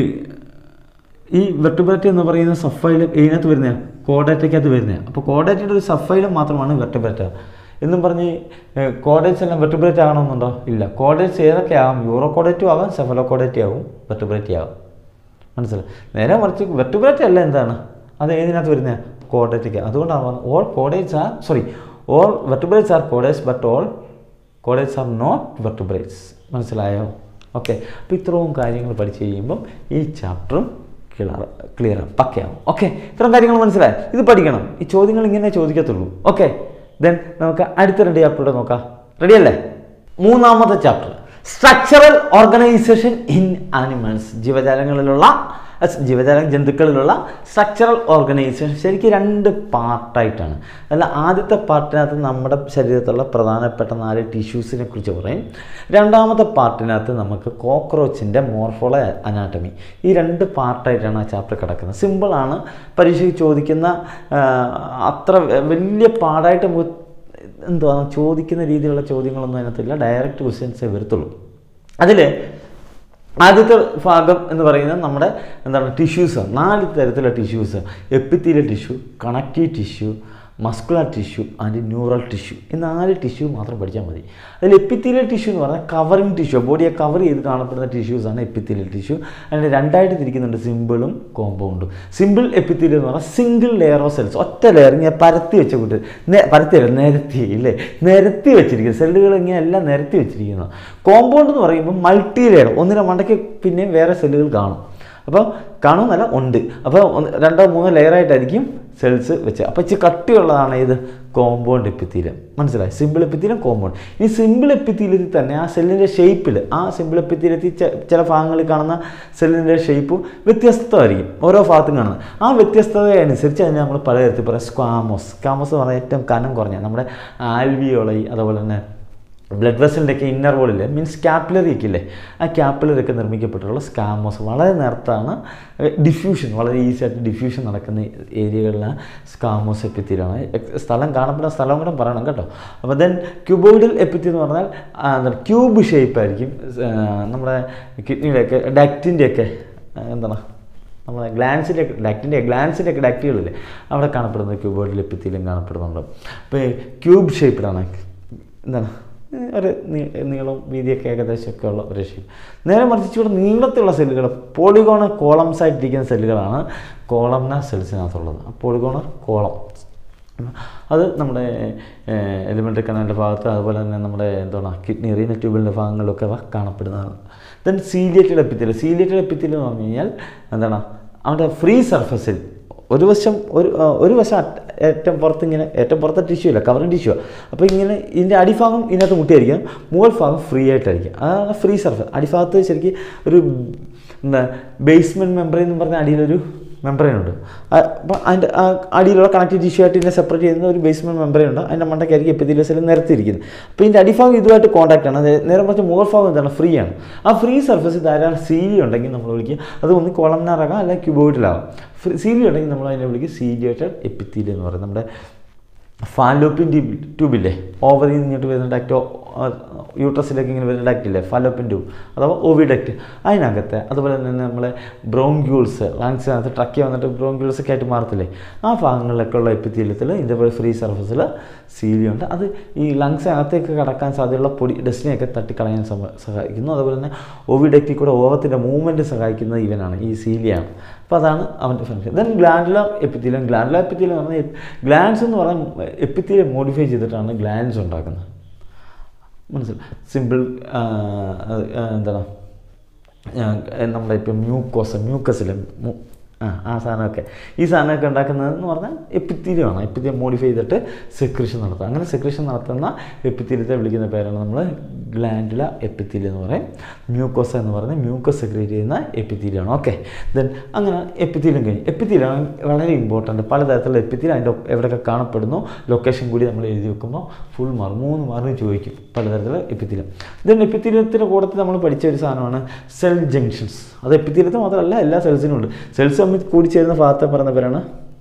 ഈ വെർട്ടിബ്രേറ്റ് എന്ന് പറയുന്ന സഫൈൽ ഇതിനകത്ത് വരുന്നതാണ് കോഡേറ്റയ്ക്കകത്ത് വരുന്നതാണ് അപ്പോൾ കോഡേറ്റിൻ്റെ ഒരു സഫൈലും മാത്രമാണ് വെർട്ടിബ്രേറ്റ് എന്നും പറഞ്ഞ് കോഡേറ്റ്സ് എല്ലാം വെർട്ടിബ്രേറ്റ് ആകണമെന്നുണ്ടോ ഇല്ല കോഡേറ്റ്സ് ഏതൊക്കെ ആകാം യൂറോ കോഡേറ്റും ആകാം സെഫലോ കോഡേറ്റും ആകും വെർട്ടിബ്രേറ്റ് ആകും മനസ്സിലായി നേരെ മറിച്ച് വെർട്ടിബ്രേറ്റ് അല്ല എന്താണ് അത് ഏതിനകത്ത് വരുന്ന കോഡേറ്റയ്ക്ക് അതുകൊണ്ടാണ് പറഞ്ഞത് all chordates are sorry all vertebrates are chordates but all chordates are not vertebrates മനസ്സിലായോ ഓക്കെ അപ്പോൾ ഇത്രയും കാര്യങ്ങൾ പഠിച്ച് കഴിയുമ്പം ഈ ചാപ്റ്ററും ക്ലിയർ ക്ലിയർ പക്കയാവും ഓക്കെ ഇത്രയും കാര്യങ്ങൾ മനസ്സിലായി ഇത് പഠിക്കണം ഈ ചോദ്യങ്ങൾ ഇങ്ങനെ ചോദിക്കത്തുള്ളൂ ഓക്കെ ദെൻ നമുക്ക് അടുത്ത രണ്ട് ചാപ്റ്റർ നോക്കാം റെഡി അല്ലേ മൂന്നാമത്തെ chapter structural organisation in animals ജീവജാലങ്ങളിലുള്ള അസ് ജീവജാല ജന്തുക്കളിലുള്ള സ്ട്രക്ചറൽ ഓർഗനൈസേഷൻ ശരിക്കും രണ്ട് പാർട്ടായിട്ടാണ് അല്ല ആദ്യത്തെ പാർട്ടിനകത്ത് നമ്മുടെ ശരീരത്തിലുള്ള പ്രധാനപ്പെട്ട നാല് ടിഷ്യൂസിനെ കുറിച്ച് പറയും രണ്ടാമത്തെ പാർട്ടിനകത്ത് നമുക്ക് കോക്രോച്ചിൻ്റെ മോർഫോള അനാട്ടമി ഈ രണ്ട് പാർട്ടായിട്ടാണ് ആ ചാപ്റ്റർ കിടക്കുന്നത് സിമ്പിളാണ് പരീക്ഷയ്ക്ക് ചോദിക്കുന്ന ആ, അത്ര വലിയ പാടായിട്ട് മു- എന്തുവാ ചോദിക്കുന്ന രീതിയിലുള്ള ചോദ്യങ്ങളൊന്നും അതിനകത്തില്ല ഡയറക്റ്റ് ക്വസ്റ്റ്യൻസേ വരത്തുള്ളൂ അതിൽ ആദ്യത്തെ ഭാഗം എന്ന് പറയുന്നത് നമ്മുടെ എന്താണ് ടിഷ്യൂസ് നാല് തരത്തിലുള്ള tissues epithelial tissue connective tissue muscular tissue and neural tissue ഈ നാല് ടിഷ്യൂ മാത്രം പഠിച്ചാൽ മതി അതിൽ എപ്പിത്തീരിയൽ ടിഷ്യൂ എന്ന് പറഞ്ഞാൽ കവറിങ് ടിഷ്യൂ ബോഡിയെ കവർ ചെയ്ത് കാണപ്പെടുന്ന ടിഷ്യൂസാണ് എപ്പിത്തീരിയൽ ടിഷ്യൂ അതിന് രണ്ടായിട്ട് തിരിക്കുന്നുണ്ട് സിമ്പിളും കോമ്പൗണ്ടും സിമ്പിൾ എപ്പിത്തീരിയൽ എന്ന് പറഞ്ഞാൽ സിംഗിൾ ലെയർ ഓഫ് സെൽസ് ഒറ്റ ലെയർ ഇങ്ങനെ പരത്തി വെച്ച കൂട്ട് നേ- പരത്തിയല്ല നിരത്തി ഇല്ലേ നിരത്തി വെച്ചിരിക്കുന്നത് സെല്ലുകൾ ഇങ്ങനെ എല്ലാം നിരത്തി വെച്ചിരിക്കുന്നത് കോമ്പൗണ്ട് എന്ന് പറയുമ്പോൾ മൾട്ടി ലെയർ ഒന്നിനെ മണ്ടയ്ക്ക് പിന്നെ വേറെ സെല്ലുകൾ കാണും അപ്പോൾ കാണുമെന്നല്ല ഉണ്ട് അപ്പോൾ ഒന്ന് രണ്ടോ മൂന്നോ ലെയറായിട്ടായിരിക്കും സെൽസ് വെച്ച് അപ്പോൾ ഇച്ചിരി കട്ടിയുള്ളതാണ് ഇത് കോമ്പൗണ്ട് എപ്പിത്തീലിയം മനസ്സിലായി സിമ്പിൾ എപ്പിത്തീലിയം കോമ്പൗണ്ട് ഈ സിമ്പിൾ എപ്പിത്തീലിയത്തിൽ തന്നെ ആ സെല്ലിൻ്റെ ഷേപ്പിൽ ആ സിമ്പിൾ എപ്പിത്തീലിയത്തിൽ ചെ- ചില ഭാഗങ്ങളിൽ കാണുന്ന സെല്ലിൻ്റെ ഷേപ്പ് വ്യത്യസ്തമായിരിക്കും ഓരോ ഭാഗത്തും കാണുന്നത് ആ വ്യത്യസ്തത അനുസരിച്ച് അതിനെ നമ്മൾ പലതരത്തിൽ പറയാം സ്ക്വാമോസ് സ്ക്വാമോസ് എന്ന് പറഞ്ഞാൽ ഏറ്റവും കനം കുറഞ്ഞ നമ്മുടെ ആൽവിയോളൈ അതുപോലെ തന്നെ ബ്ലഡ് വെസലിൻ്റെ ഒക്കെ ഇന്നർ വോളില്ലേ മീൻസ് കാപ്പിലറി ഒക്കെ ഇല്ലേ ആ കാപ്പിലറി ഒക്കെ നിർമ്മിക്കപ്പെട്ടിട്ടുള്ള സ്കാമോസ് വളരെ നേർത്താണ് ഡിഫ്യൂഷൻ വളരെ ഈസി ആയിട്ട് ഡിഫ്യൂഷൻ നടക്കുന്ന ഏരിയകളിലാണ് സ്കാമോസ് എപ്പിത്തീരാണ് സ്ഥലം കാണപ്പെടുന്ന സ്ഥലം കൂടെ പറയണം കേട്ടോ അപ്പോൾ ദെൻ ക്യൂബോയിഡൽ എപ്പിത്തി എന്ന് പറഞ്ഞാൽ ആ, എന്താണ് ക്യൂബ് ഷേപ്പ് ആയിരിക്കും ആ, നമ്മുടെ കിഡ്നിയുടെയൊക്കെ ഡക്റ്റിൻ്റെയൊക്കെ എന്താണ് നമ്മുടെ ഗ്ലാൻസിൻ്റെ ഡക്റ്റിൻ്റെ ഗ്ലാൻസിൻ്റെ ഒക്കെ ഡക്റ്റുകളില്ലേ അവിടെ കാണപ്പെടുന്നത് ക്യൂബോയിഡൽ എപ്പിത്തിയിലും കാണപ്പെടുന്നുണ്ട് അപ്പോൾ ക്യൂബ് ഷേപ്പിലാണ് എന്താണ് ഏഹ് ഒരു നീ- നീളവും വീതിയൊക്കെ ഏകദേശമൊക്കെ ഉള്ള ഒരു ഷേപ്പ് നേരെ മറിച്ച് ഇവിടെ നീളത്തിലുള്ള സെല്ലുകൾ പോളിഗോണർ കോളംസ് ആയിട്ടിരിക്കുന്ന സെല്ലുകളാണ് കോളംന സെൽസിനകത്തുള്ളത് പോളിഗോണർ കോളം അത് നമ്മുടെ എലിമെൻ്ററി കനാലിൻ്റെ ഭാഗത്ത് അതുപോലെ തന്നെ നമ്മുടെ എന്താണ് കിഡ്നി റീന ട്യൂബിൻ്റെ ഭാഗങ്ങളിലൊക്കെ അവ കാണപ്പെടുന്നതാണ് then ciliated epithelium ciliated epithelium എന്ന് പറഞ്ഞു കഴിഞ്ഞാൽ എന്താണ് അവൻ്റെ ഫ്രീ സർഫസിൽ ഒരു വശം ഒരു ആ, ഒരു വശം അറ്റ- ഏറ്റവും പുറത്ത് ഇങ്ങനെ ഏറ്റവും പുറത്തെ ടിഷ്യൂ ഇല്ല കവറിങ് ടിഷ്യൂ അപ്പോൾ ഇങ്ങനെ ഇതിൻ്റെ അടിഭാഗം ഇതിനകത്ത് മുട്ടിയായിരിക്കും മുകൾ ഭാഗം ഫ്രീ ആയിട്ടായിരിക്കും അതാണ് ഫ്രീ സർഫസ് അടിഭാഗത്ത് ശരിക്കും ഒരു എന്താ ബേസ്മെൻറ്റ് മെമ്പറൈൻ എന്ന് പറഞ്ഞ അടിയിലൊരു മെമ്പറൈൻ ഉണ്ട് അപ്പോൾ അതിൻ്റെ ആ അടിയിലുള്ള കണക്റ്റീവ് ടിഷ്യൂ ആയിട്ട് ഇതിനെ സെപ്പറേറ്റ് ചെയ്യുന്ന ഒരു ബേസ്മെൻറ്റ് മെമ്പറൈൻ ഉണ്ട് അതിൻ്റെ മണ്ടയ്ക്കായിരിക്കും എപ്പിത്തീലിയൽ സെൽ നിരത്തിയിരിക്കുന്നത് അപ്പോൾ ഇതിൻ്റെ അടിഭാഗം ഇതുമായിട്ട് കോൺടാക്ട് ആണ് നേ- നേരെ മറിച്ച് മുകൾ ഭാഗം എന്താണ് ഫ്രീ ആണ് ആ ഫ്രീ സർഫസിൽ ധാരാളം സീലി ഉണ്ടെങ്കിൽ നമ്മൾ വിളിക്കുക അത് ഒന്ന് കോളംനാറാകാം അല്ലെങ്കിൽ ക്യൂബോയിഡിലാകാം ഫ്രീ സീലി ഉണ്ടെങ്കിൽ നമ്മൾ അതിനെ വിളിക്കുക സീലിയേറ്റഡ് എപ്പിത്തീലി എന്ന് പറയും നമ്മുടെ ഫാലോപ്പിൻ ട്യൂബ് ട്യൂബില്ലേ ഓവറിൽ നിന്ന് ഇങ്ങോട്ട് വരുന്ന ഡാക്റ്റോ യൂട്രസിലേക്ക് ഇങ്ങനെ വരുന്ന ഡാക്റ്റ് ഇല്ലേ ഫാലോപ്പിൻ ട്യൂബ് അഥവാ ഓവിഡക്റ്റ് അതിനകത്തെ അതുപോലെ തന്നെ നമ്മളെ ബ്രോങ്ക്യൂൾസ് ലങ്സിനകത്ത് ട്രക്കി വന്നിട്ട് ബ്രോങ്ക്യൂൾസ് ഒക്കെ ആയിട്ട് മാറത്തില്ലേ ആ ഭാഗങ്ങളിലൊക്കെ ഉള്ള എപ്പിത്തീലത്തിൽ ഇതേപോലെ ഫ്രീ സർഫസിൽ സീലിയുണ്ട് അത് ഈ ലങ്സിനകത്തേക്ക് കടക്കാൻ സാധ്യതയുള്ള പൊടി ഡസ്റ്റിനെയൊക്കെ തട്ടിക്കളയാൻ സമ- സഹായിക്കുന്നു അതുപോലെ തന്നെ ഓവിഡക്റ്റിൽ കൂടെ ഓവത്തിൻ്റെ മൂവ്മെൻറ്റ് സഹായിക്കുന്നത് ഇവനാണ് ഈ സീലിയാണ് അപ്പോൾ അതാണ് അവൻ്റെ function then glandular epithelium glandular epithelium എന്ന് പറഞ്ഞാൽ ഗ്ലാൻസ് എന്ന് പറഞ്ഞാൽ എപ്പിത്തീലിയം മോഡിഫൈ ചെയ്തിട്ടാണ് ഗ്ലാൻസ് ഉണ്ടാക്കുന്നത് മനസ്സിലായി സിമ്പിൾ എന്താണ് ആ, നമ്മുടെ ഇപ്പം മ്യൂക്കോസ് മ്യൂക്കസിലും ആ ആ സാധനമൊക്കെ ഈ സാധനമൊക്കെ ഉണ്ടാക്കുന്നതെന്ന് പറഞ്ഞാൽ എപ്പിത്തീലിയമാണ് എപ്പിത്തീലിയം മോഡിഫൈ ചെയ്തിട്ട് സെക്രീഷൻ നടത്തുക അങ്ങനെ സെക്രീഷൻ നടത്തുന്ന എപ്പിത്തീലിയത്തെ വിളിക്കുന്ന പേരാണ് നമ്മൾ ഗ്ലാൻഡുല എപ്പിത്തീലിയം എന്ന് പറയും മ്യൂക്കോസ എന്ന് പറയുന്നത് മ്യൂക്കസ് സെക്രീറ്റ് ചെയ്യുന്ന എപ്പിത്തീലിയമാണ് ഓക്കെ ദെൻ അങ്ങനെ എപ്പിത്തീലിയം കഴിഞ്ഞു എപ്പിത്തീലിയം വളരെ ഇമ്പോർട്ടൻറ്റ് പലതരത്തിലുള്ള എപ്പിത്തീലിയം അതിൻ്റെ എവിടെയൊക്കെ കാണപ്പെടുന്നു ലൊക്കേഷൻ കൂടി നമ്മൾ എഴുതി വെക്കുമ്പോൾ ഫുൾ മാർക്ക് മൂന്ന് മാർക്ക് ചോദിക്കും പലതരത്തിലുള്ള എപ്പിത്തീലിയം ദെൻ എപ്പിത്തീലിയത്തിൻ്റെ കൂടത്തിൽ നമ്മൾ പഠിച്ച ഒരു സാധനമാണ് സെൽ ജംഗ്ഷൻസ് അത് എപ്പിത്തീലിയത്തിൽ മാത്രമല്ല എല്ലാ സെൽസിനും ഉണ്ട് സെൽസ് തമ്മിൽ കൂടിച്ചേരുന്ന ഭാഗത്തെ പറയുന്ന പേരാണ്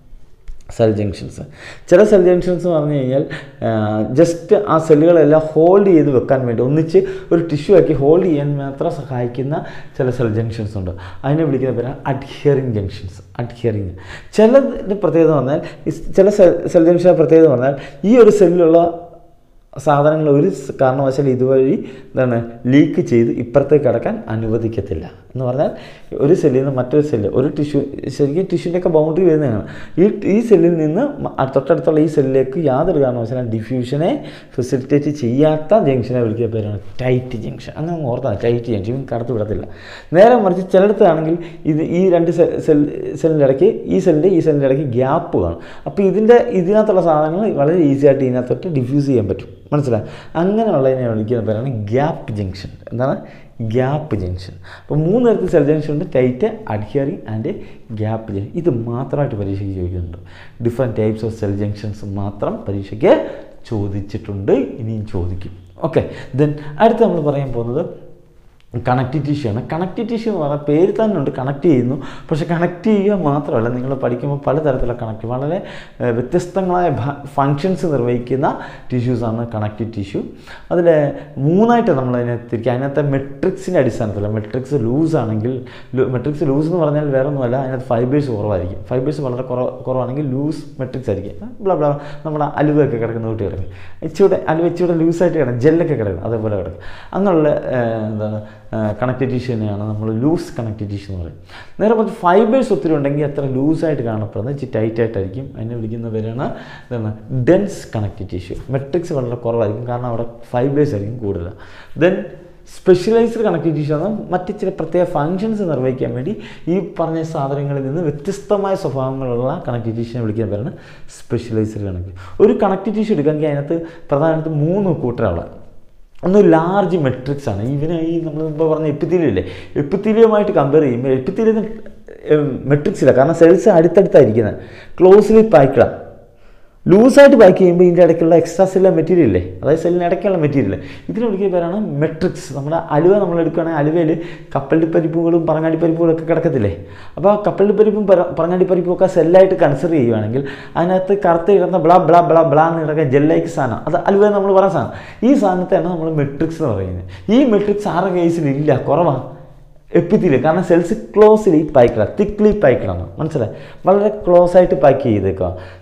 സെൽ ജംഗ്ഷൻസ് ചില സെൽ ജംഗ്ഷൻസ് എന്ന് പറഞ്ഞു കഴിഞ്ഞാൽ ജസ്റ്റ് ആ സെല്ലുകളെല്ലാം ഹോൾഡ് ചെയ്ത് വെക്കാൻ വേണ്ടി ഒന്നിച്ച് ഒരു ടിഷ്യൂ ആക്കി ഹോൾഡ് ചെയ്യാൻ മാത്രം സഹായിക്കുന്ന ചില സെൽ ജംഗ്ഷൻസ് ഉണ്ട് അതിനെ വിളിക്കുന്ന പേരാണ് അഡ്ഹിയറിങ് ജംഗ്ഷൻസ് അഡ്ഹിയറിങ് ചിലതിൻ്റെ പ്രത്യേകത പറഞ്ഞാൽ ഈ ചില സെൽ സെൽ ജംഗ്ഷൻ്റെ പ്രത്യേകത പറഞ്ഞാൽ ഈ ഒരു സെല്ലിലുള്ള സാധനങ്ങൾ ഒരു സ് കാരണവശാലും ഇതുവഴി എന്താണ് ലീക്ക് ചെയ്ത് ഇപ്പുറത്തേക്ക് കടക്കാൻ അനുവദിക്കത്തില്ല എന്ന് പറഞ്ഞാൽ ഒരു സെല്ലിൽ നിന്ന് മറ്റൊരു സെല്ല് ഒരു ടിഷ്യൂ ശരിക്കും ടിഷ്യൂൻ്റെയൊക്കെ ബൗണ്ടറി വരുന്നതാണ് ഈ ഈ സെല്ലിൽ നിന്ന് മ- ആ തൊട്ടടുത്തുള്ള ഈ സെല്ലിലേക്ക് യാതൊരു കാരണവശാലും ഡിഫ്യൂഷനെ ഫെസിലിറ്റേറ്റ് ചെയ്യാത്ത ജംഗ്ഷനെ വിളിക്കുന്ന പേരാണ് ടൈറ്റ് ജംഗ്ഷൻ അങ്ങനെ അങ്ങ് ഓർത്താൽ ടൈറ്റ് ജംഗ്ഷൻ കടത്തി വിടത്തില്ല നേരെ മറിച്ച് ചിലയിടത്താണെങ്കിൽ ഇത് ഈ രണ്ട് സെൽ സെൽ സെല്ലിൻ്റെ ഇടയ്ക്ക് ഈ സെല്ലിൻ്റെ ഈ സെല്ലിൻ്റെ ഇടയ്ക്ക് ഗ്യാപ്പ് കാണും അപ്പോൾ ഇതിൻ്റെ ഇതിനകത്തുള്ള സാധനങ്ങൾ വളരെ ഈസി ആയിട്ട് ഇതിനകത്തോട്ട് ഡിഫ്യൂസ് ചെയ്യാൻ പറ്റും മനസ്സിലായി അങ്ങനെയുള്ളതിനെ വിളിക്കുന്ന പേരാണ് ഗ്യാപ്പ് ജംഗ്ഷൻ എന്താണ് ഗ്യാപ്പ് ജംഗ്ഷൻ അപ്പോൾ മൂന്ന് തരത്തിൽ സെൽ ജംഗ്ഷൻ ഉണ്ട് tight adhering and gap junction ഇത് മാത്രമായിട്ട് പരീക്ഷയ്ക്ക് ചോദിക്കുന്നുണ്ട് different types of cell junctions മാത്രം പരീക്ഷയ്ക്ക് ചോദിച്ചിട്ടുണ്ട് ഇനിയും ചോദിക്കും ഓക്കെ ദെൻ അടുത്ത് നമ്മൾ പറയാൻ പോകുന്നത് കണക്റ്റീവ് ടിഷ്യൂ ആണ് കണക്റ്റീവ് ടിഷ്യൂ എന്ന് പറഞ്ഞാൽ പേര് തന്നെ ഉണ്ട് കണക്ട് ചെയ്യുന്നു പക്ഷേ കണക്ട് ചെയ്യുക മാത്രമല്ല നിങ്ങൾ പഠിക്കുമ്പോൾ പലതരത്തിലുള്ള കണക്ട് വളരെ ഏഹ്, വ്യത്യസ്തങ്ങളായ ഫങ്ഷൻസ് നിർവഹിക്കുന്ന ടിഷ്യൂസാണ് കണക്റ്റീവ് ടിഷ്യൂ അതിൽ മൂന്നായിട്ട് നമ്മൾ അതിനെ തിരിക്കുക അതിനകത്തെ മെട്രിക്സിൻ്റെ അടിസ്ഥാനത്തിൽ മെട്രിക്സ് ലൂസ് ആണെങ്കിൽ മെട്രിക്സ് ലൂസ് എന്ന് പറഞ്ഞാൽ വേറെ ഒന്നുമല്ല അതിനകത്ത് ഫൈബേഴ്സ് കുറവായിരിക്കും ഫൈബേഴ്സ് വളരെ കുറവ് കുറവാണെങ്കിൽ ലൂസ് മെട്രിക്സ് ആയിരിക്കും ബ്ലാ ബ്ലാ നമ്മുടെ അലുവയൊക്കെ കിടക്കുന്ന കൂട്ടി കിടക്കും ഇച്ചിരി അലുവ ഇച്ചിരി ലൂസായിട്ട് കിടക്കും ജെല്ലൊക്കെ കിടക്കും അതേപോലെ കിടക്കും അങ്ങനെയുള്ള ഏഹ്, എന്താണ് കണക്റ്റീവ് ടിഷ്യൂ തന്നെയാണ് നമ്മൾ ലൂസ് കണക്റ്റീവ് ടിഷ്യൂ എന്ന് പറയും നേരെ മറിച്ച് ഫൈബേഴ്സ് ഒത്തിരി ഉണ്ടെങ്കിൽ അത്ര ലൂസായിട്ട് കാണപ്പെടുന്നത് ഇച്ചിരി ടൈറ്റ് ആയിട്ടായിരിക്കും അതിനെ വിളിക്കുന്ന പേരാണ് എന്താണ് ഡെൻസ് കണക്റ്റീവ് ടിഷ്യൂ മെട്രിക്സ് വളരെ കുറവായിരിക്കും കാരണം അവിടെ ഫൈബേഴ്സ് ആയിരിക്കും കൂടുതൽ ദെൻ സ്പെഷ്യലൈസ്ഡ് കണക്റ്റീവ് ടിഷ്യൂ ആണ് മറ്റ് ചില പ്രത്യേക ഫങ്ഷൻസ് നിർവഹിക്കാൻ വേണ്ടി ഈ പറഞ്ഞ സാധനങ്ങളിൽ നിന്ന് വ്യത്യസ്തമായ സ്വഭാവങ്ങളുള്ള കണക്റ്റീവ് ടിഷ്യൂനെ വിളിക്കുന്ന പേരാണ് സ്പെഷ്യലൈസ്ഡ് കണക്റ്റീവ് ഒരു കണക്റ്റീവ് ടിഷ്യൂ എടുക്കുകയാണെങ്കിൽ അതിനകത്ത് പ്രധാനമായിട്ടും മൂന്ന് കൂട്ടരാണ് ഒന്ന് ലാർജ് മെട്രിക്സ് ആണ് ഇവന് ഈ നമ്മൾ ഇപ്പോൾ പറഞ്ഞ എപ്പിത്തീലിയം ഇല്ലേ എപ്പിത്തീലിയമായിട്ട് കമ്പയർ ചെയ്യുമ്പോൾ എപ്പിത്തീലിയത്തിന് മെട്രിക്സ് ഇല്ല കാരണം സെൽസ് അടുത്തടുത്തായിരിക്കുന്നത് ക്ലോസ്ലി പാക്ക്ഡാണ് ലൂസായിട്ട് പാക്ക് ചെയ്യുമ്പോൾ ഇതിൻ്റെ ഇടയ്ക്കുള്ള എക്സ്ട്രാ സെല്ലുള്ള മെറ്റീരിയൽ ഇല്ലേ അതായത് സെല്ലിന് ഇടയ്ക്കുള്ള മെറ്റീരിയൽ ഇതിന് വിളിക്കുന്ന പേരാണ് മെട്രിക്സ് നമ്മുടെ അലുവ നമ്മൾ എടുക്കുകയാണെങ്കിൽ അലുവയിൽ കപ്പലണ്ടി പരിപ്പുകളും പറങ്ങാടി പരിപ്പുകളും ഒക്കെ കിടക്കത്തില്ലേ അപ്പോൾ ആ കപ്പലണ്ടി പരിപ്പും പറ- പറങ്ങാടി പരിപ്പും ഒക്കെ സെല്ലായിട്ട് കൺസിഡർ ചെയ്യുവാണെങ്കിൽ അതിനകത്ത് കറുത്ത് കിടന്ന ബ്ലാ ബ്ലാ ബ്ലാ ബ്ലാ എന്ന് കിടക്കുന്ന ജെല്ലൈക്ക് സാധനം അത് അലുവ നമ്മൾ പറയുന്ന സാധനം ഈ സാധനത്തെയാണ് നമ്മൾ മെട്രിക്സ് എന്ന് പറയുന്നത് ഈ മെട്രിക്സ് ആരുടെ കേസിൽ ഇല്ല കുറവാണ് എപ്പിത്തില് കാരണം സെൽസ് ക്ലോസ്ലി പായ്ക്കഡ തിക്ലി പായ്ക്കഡാണ് മനസ്സിലായി വളരെ ക്ലോസ് ആയിട്ട് പാക്ക് ചെയ്തേക്കുക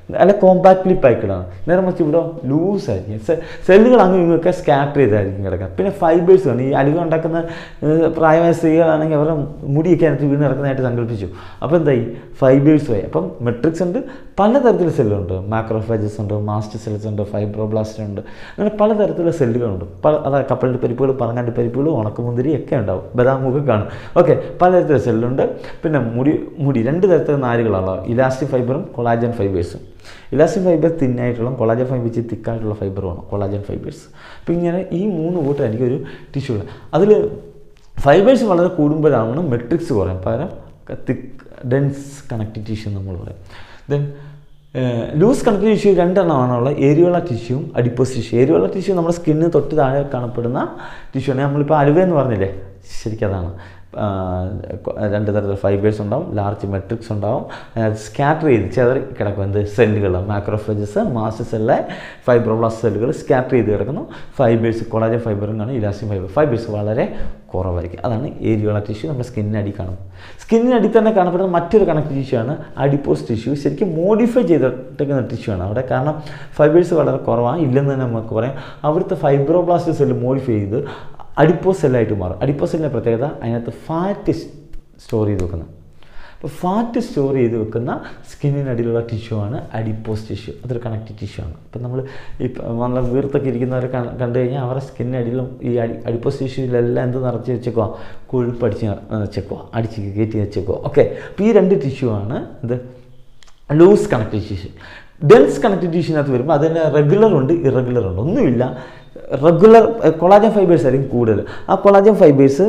അല്ല കോമ്പാക്ട്ലി പാക്ഡ് ആണ് നേരെ മറിച്ച് ഇവിടെ ലൂസ് ആയിരിക്കും സെല്ലുകൾ അങ്ങ് ഇങ്ങൊക്കെ സ്കാറ്റർ ചെയ്തായിരിക്കും കിടക്കുക പിന്നെ ഫൈബേഴ്സ് ആണ് ഈ അലുക ഉണ്ടാക്കുന്ന ഏഹ്, പ്രായമായ സ്ത്രീകളാണെങ്കിൽ അവരുടെ മുടിയൊക്കെ അതിനകത്ത് വീണ് കിടക്കുന്നതായിട്ട് സങ്കല്പിച്ചു അപ്പോൾ എന്തായി ഫൈബേഴ്സ് ആയി അപ്പം മെട്രിക്സ് ഉണ്ട് പലതരത്തിലുള്ള സെല്ലുണ്ട് മാക്രോഫേജസ് ഉണ്ട് മാസ്റ്റർ സെൽസ് ഉണ്ട് ഫൈബ്രോബ്ലാസ്റ്റ് ഉണ്ട് അങ്ങനെ പലതരത്തിലുള്ള സെല്ലുകളുണ്ട് പല അതായത് കപ്പലിൻ്റെ പരിപ്പുകൾ പറങ്ങാൻ്റെ പരിപ്പുകൾ ഉണക്കമുന്തിരി ഒക്കെ ഉണ്ടാവും ബദാമുഖം കാണും ഓക്കെ പലതരത്തിലുള്ള സെല്ലുണ്ട് പിന്നെ മുടി മുടി രണ്ട് തരത്തിലുള്ള നാരുകളാണ് ഇലാസ്റ്റിക് ഫൈബറും കൊളാജൻ ഫൈബേഴ്സും ഇലാസ്റ്റിക് ഫൈബർ തിന്നായിട്ടുള്ള കൊളാജൻ ഫൈബർ വെച്ച് തിക്കായിട്ടുള്ള ഫൈബറുമാണ് കൊളാജൻ ഫൈബേഴ്സ് അപ്പോൾ ഇങ്ങനെ ഈ മൂന്ന് കൂട്ടം എനിക്കൊരു ടിഷ്യൂ അതിൽ ഫൈബേഴ്സ് വളരെ കൂടുമ്പോഴാണ് മെട്രിക്സ് കുറയും പകരം തിക്ക് ഡെൻസ് കണക്റ്റീവ് ടിഷ്യൂ നമ്മൾ പറയും ദെൻ ലൂസ് കണക്റ്റീവ് ടിഷ്യൂ രണ്ടെണ്ണമാണുള്ള ഏരിയോള ടിഷ്യൂവും അഡിപ്പോസ് ടിഷ്യൂ ഏരിയോള ടിഷ്യൂ നമ്മുടെ സ്കിന്നിന് തൊട്ട് താഴെ കാണപ്പെടുന്ന ടിഷ്യൂ ആണ് നമ്മളിപ്പോൾ അലുവ എന്ന് പറഞ്ഞില്ലേ ശരിക്കും അതാണ് ആ, കൊ- രണ്ട് തരത്തിലുള്ള ഫൈബേഴ്സ് ഉണ്ടാവും ലാർജ് മെട്രിക്സ് ഉണ്ടാവും സ്കാറ്റർ ചെയ്ത് ചെതറി കിടക്കും എന്ത് സെല്ലുകൾ മാക്രോഫേജസ് മാസ്റ്റർ സെല്ല് ഫൈബ്രോബ്ലാസ്റ്റ് സെല്ലുകൾ സ്കാറ്റർ ചെയ്ത് കിടക്കുന്നു ഫൈബേഴ്സ് കൊളാജൻ ഫൈബറും കാണും ഇലാസ്റ്റിക് ഫൈബർ ഫൈബേഴ്സ് വളരെ കുറവായിരിക്കും അതാണ് ഏരിയോള ടിഷ്യൂ നമ്മുടെ സ്കിന്നിനടി കാണും സ്കിന്നിനടി തന്നെ കാണപ്പെടുന്ന മറ്റൊരു കണക്റ്റീവ് ടിഷ്യൂ ആണ് അഡിപ്പോസ് ടിഷ്യൂ ശരിക്കും മോഡിഫൈ ചെയ്തിട്ടേക്കുന്ന ടിഷ്യൂ ആണ് അവിടെ കാരണം ഫൈബേഴ്സ് വളരെ കുറവാണ് ഇല്ലെന്ന് തന്നെ നമുക്ക് പറയാം അവിടുത്തെ ഫൈബ്രോബ്ലാസ്റ്റ് സെല്ല് മോഡിഫൈ ചെയ്ത് അഡിപ്പോസ് സെല്ലായിട്ട് മാറും അഡിപ്പോസ് സെല്ലിൻ്റെ പ്രത്യേകത അതിനകത്ത് ഫാറ്റ് സ്റ്റോർ ചെയ്ത് വെക്കുന്നത് അപ്പോൾ ഫാറ്റ് സ്റ്റോർ ചെയ്ത് വെക്കുന്ന സ്കിന്നിനടിയിലുള്ള ടിഷ്യൂ ആണ് അഡിപ്പോസ് ടിഷ്യൂ അതൊരു കണക്റ്റീവ് ടിഷ്യൂ ആണ് ഇപ്പം നമ്മൾ ഇപ്പം നല്ല വീർത്തൊക്കെ ഇരിക്കുന്നവരെ കണ്ട് കണ്ടു കഴിഞ്ഞാൽ അവരുടെ സ്കിന്നിനടിയിലും ഈ അടി അഡിപ്പോസ് ടിഷ്യൂവിലെല്ലാം എന്ത് നിറച്ച് വെച്ചേക്കുക കൊഴുപ്പ് അടിച്ച് വെച്ചേക്കുക അടിച്ച് കയറ്റി വെച്ചേക്കുക ഓക്കെ അപ്പോൾ ഈ രണ്ട് ടിഷ്യൂ ആണ് ഇത് loose connective tissue dense connective ടിഷ്യൂവിനകത്ത് വരുമ്പോൾ അതിന് റെഗുലർ ഉണ്ട് ഇറഗുലർ ഉണ്ട് ഒന്നുമില്ല റെഗുലർ കൊളാജൻ ഫൈബേഴ്സ് ആയിരിക്കും കൂടുതൽ ആ collagen fibres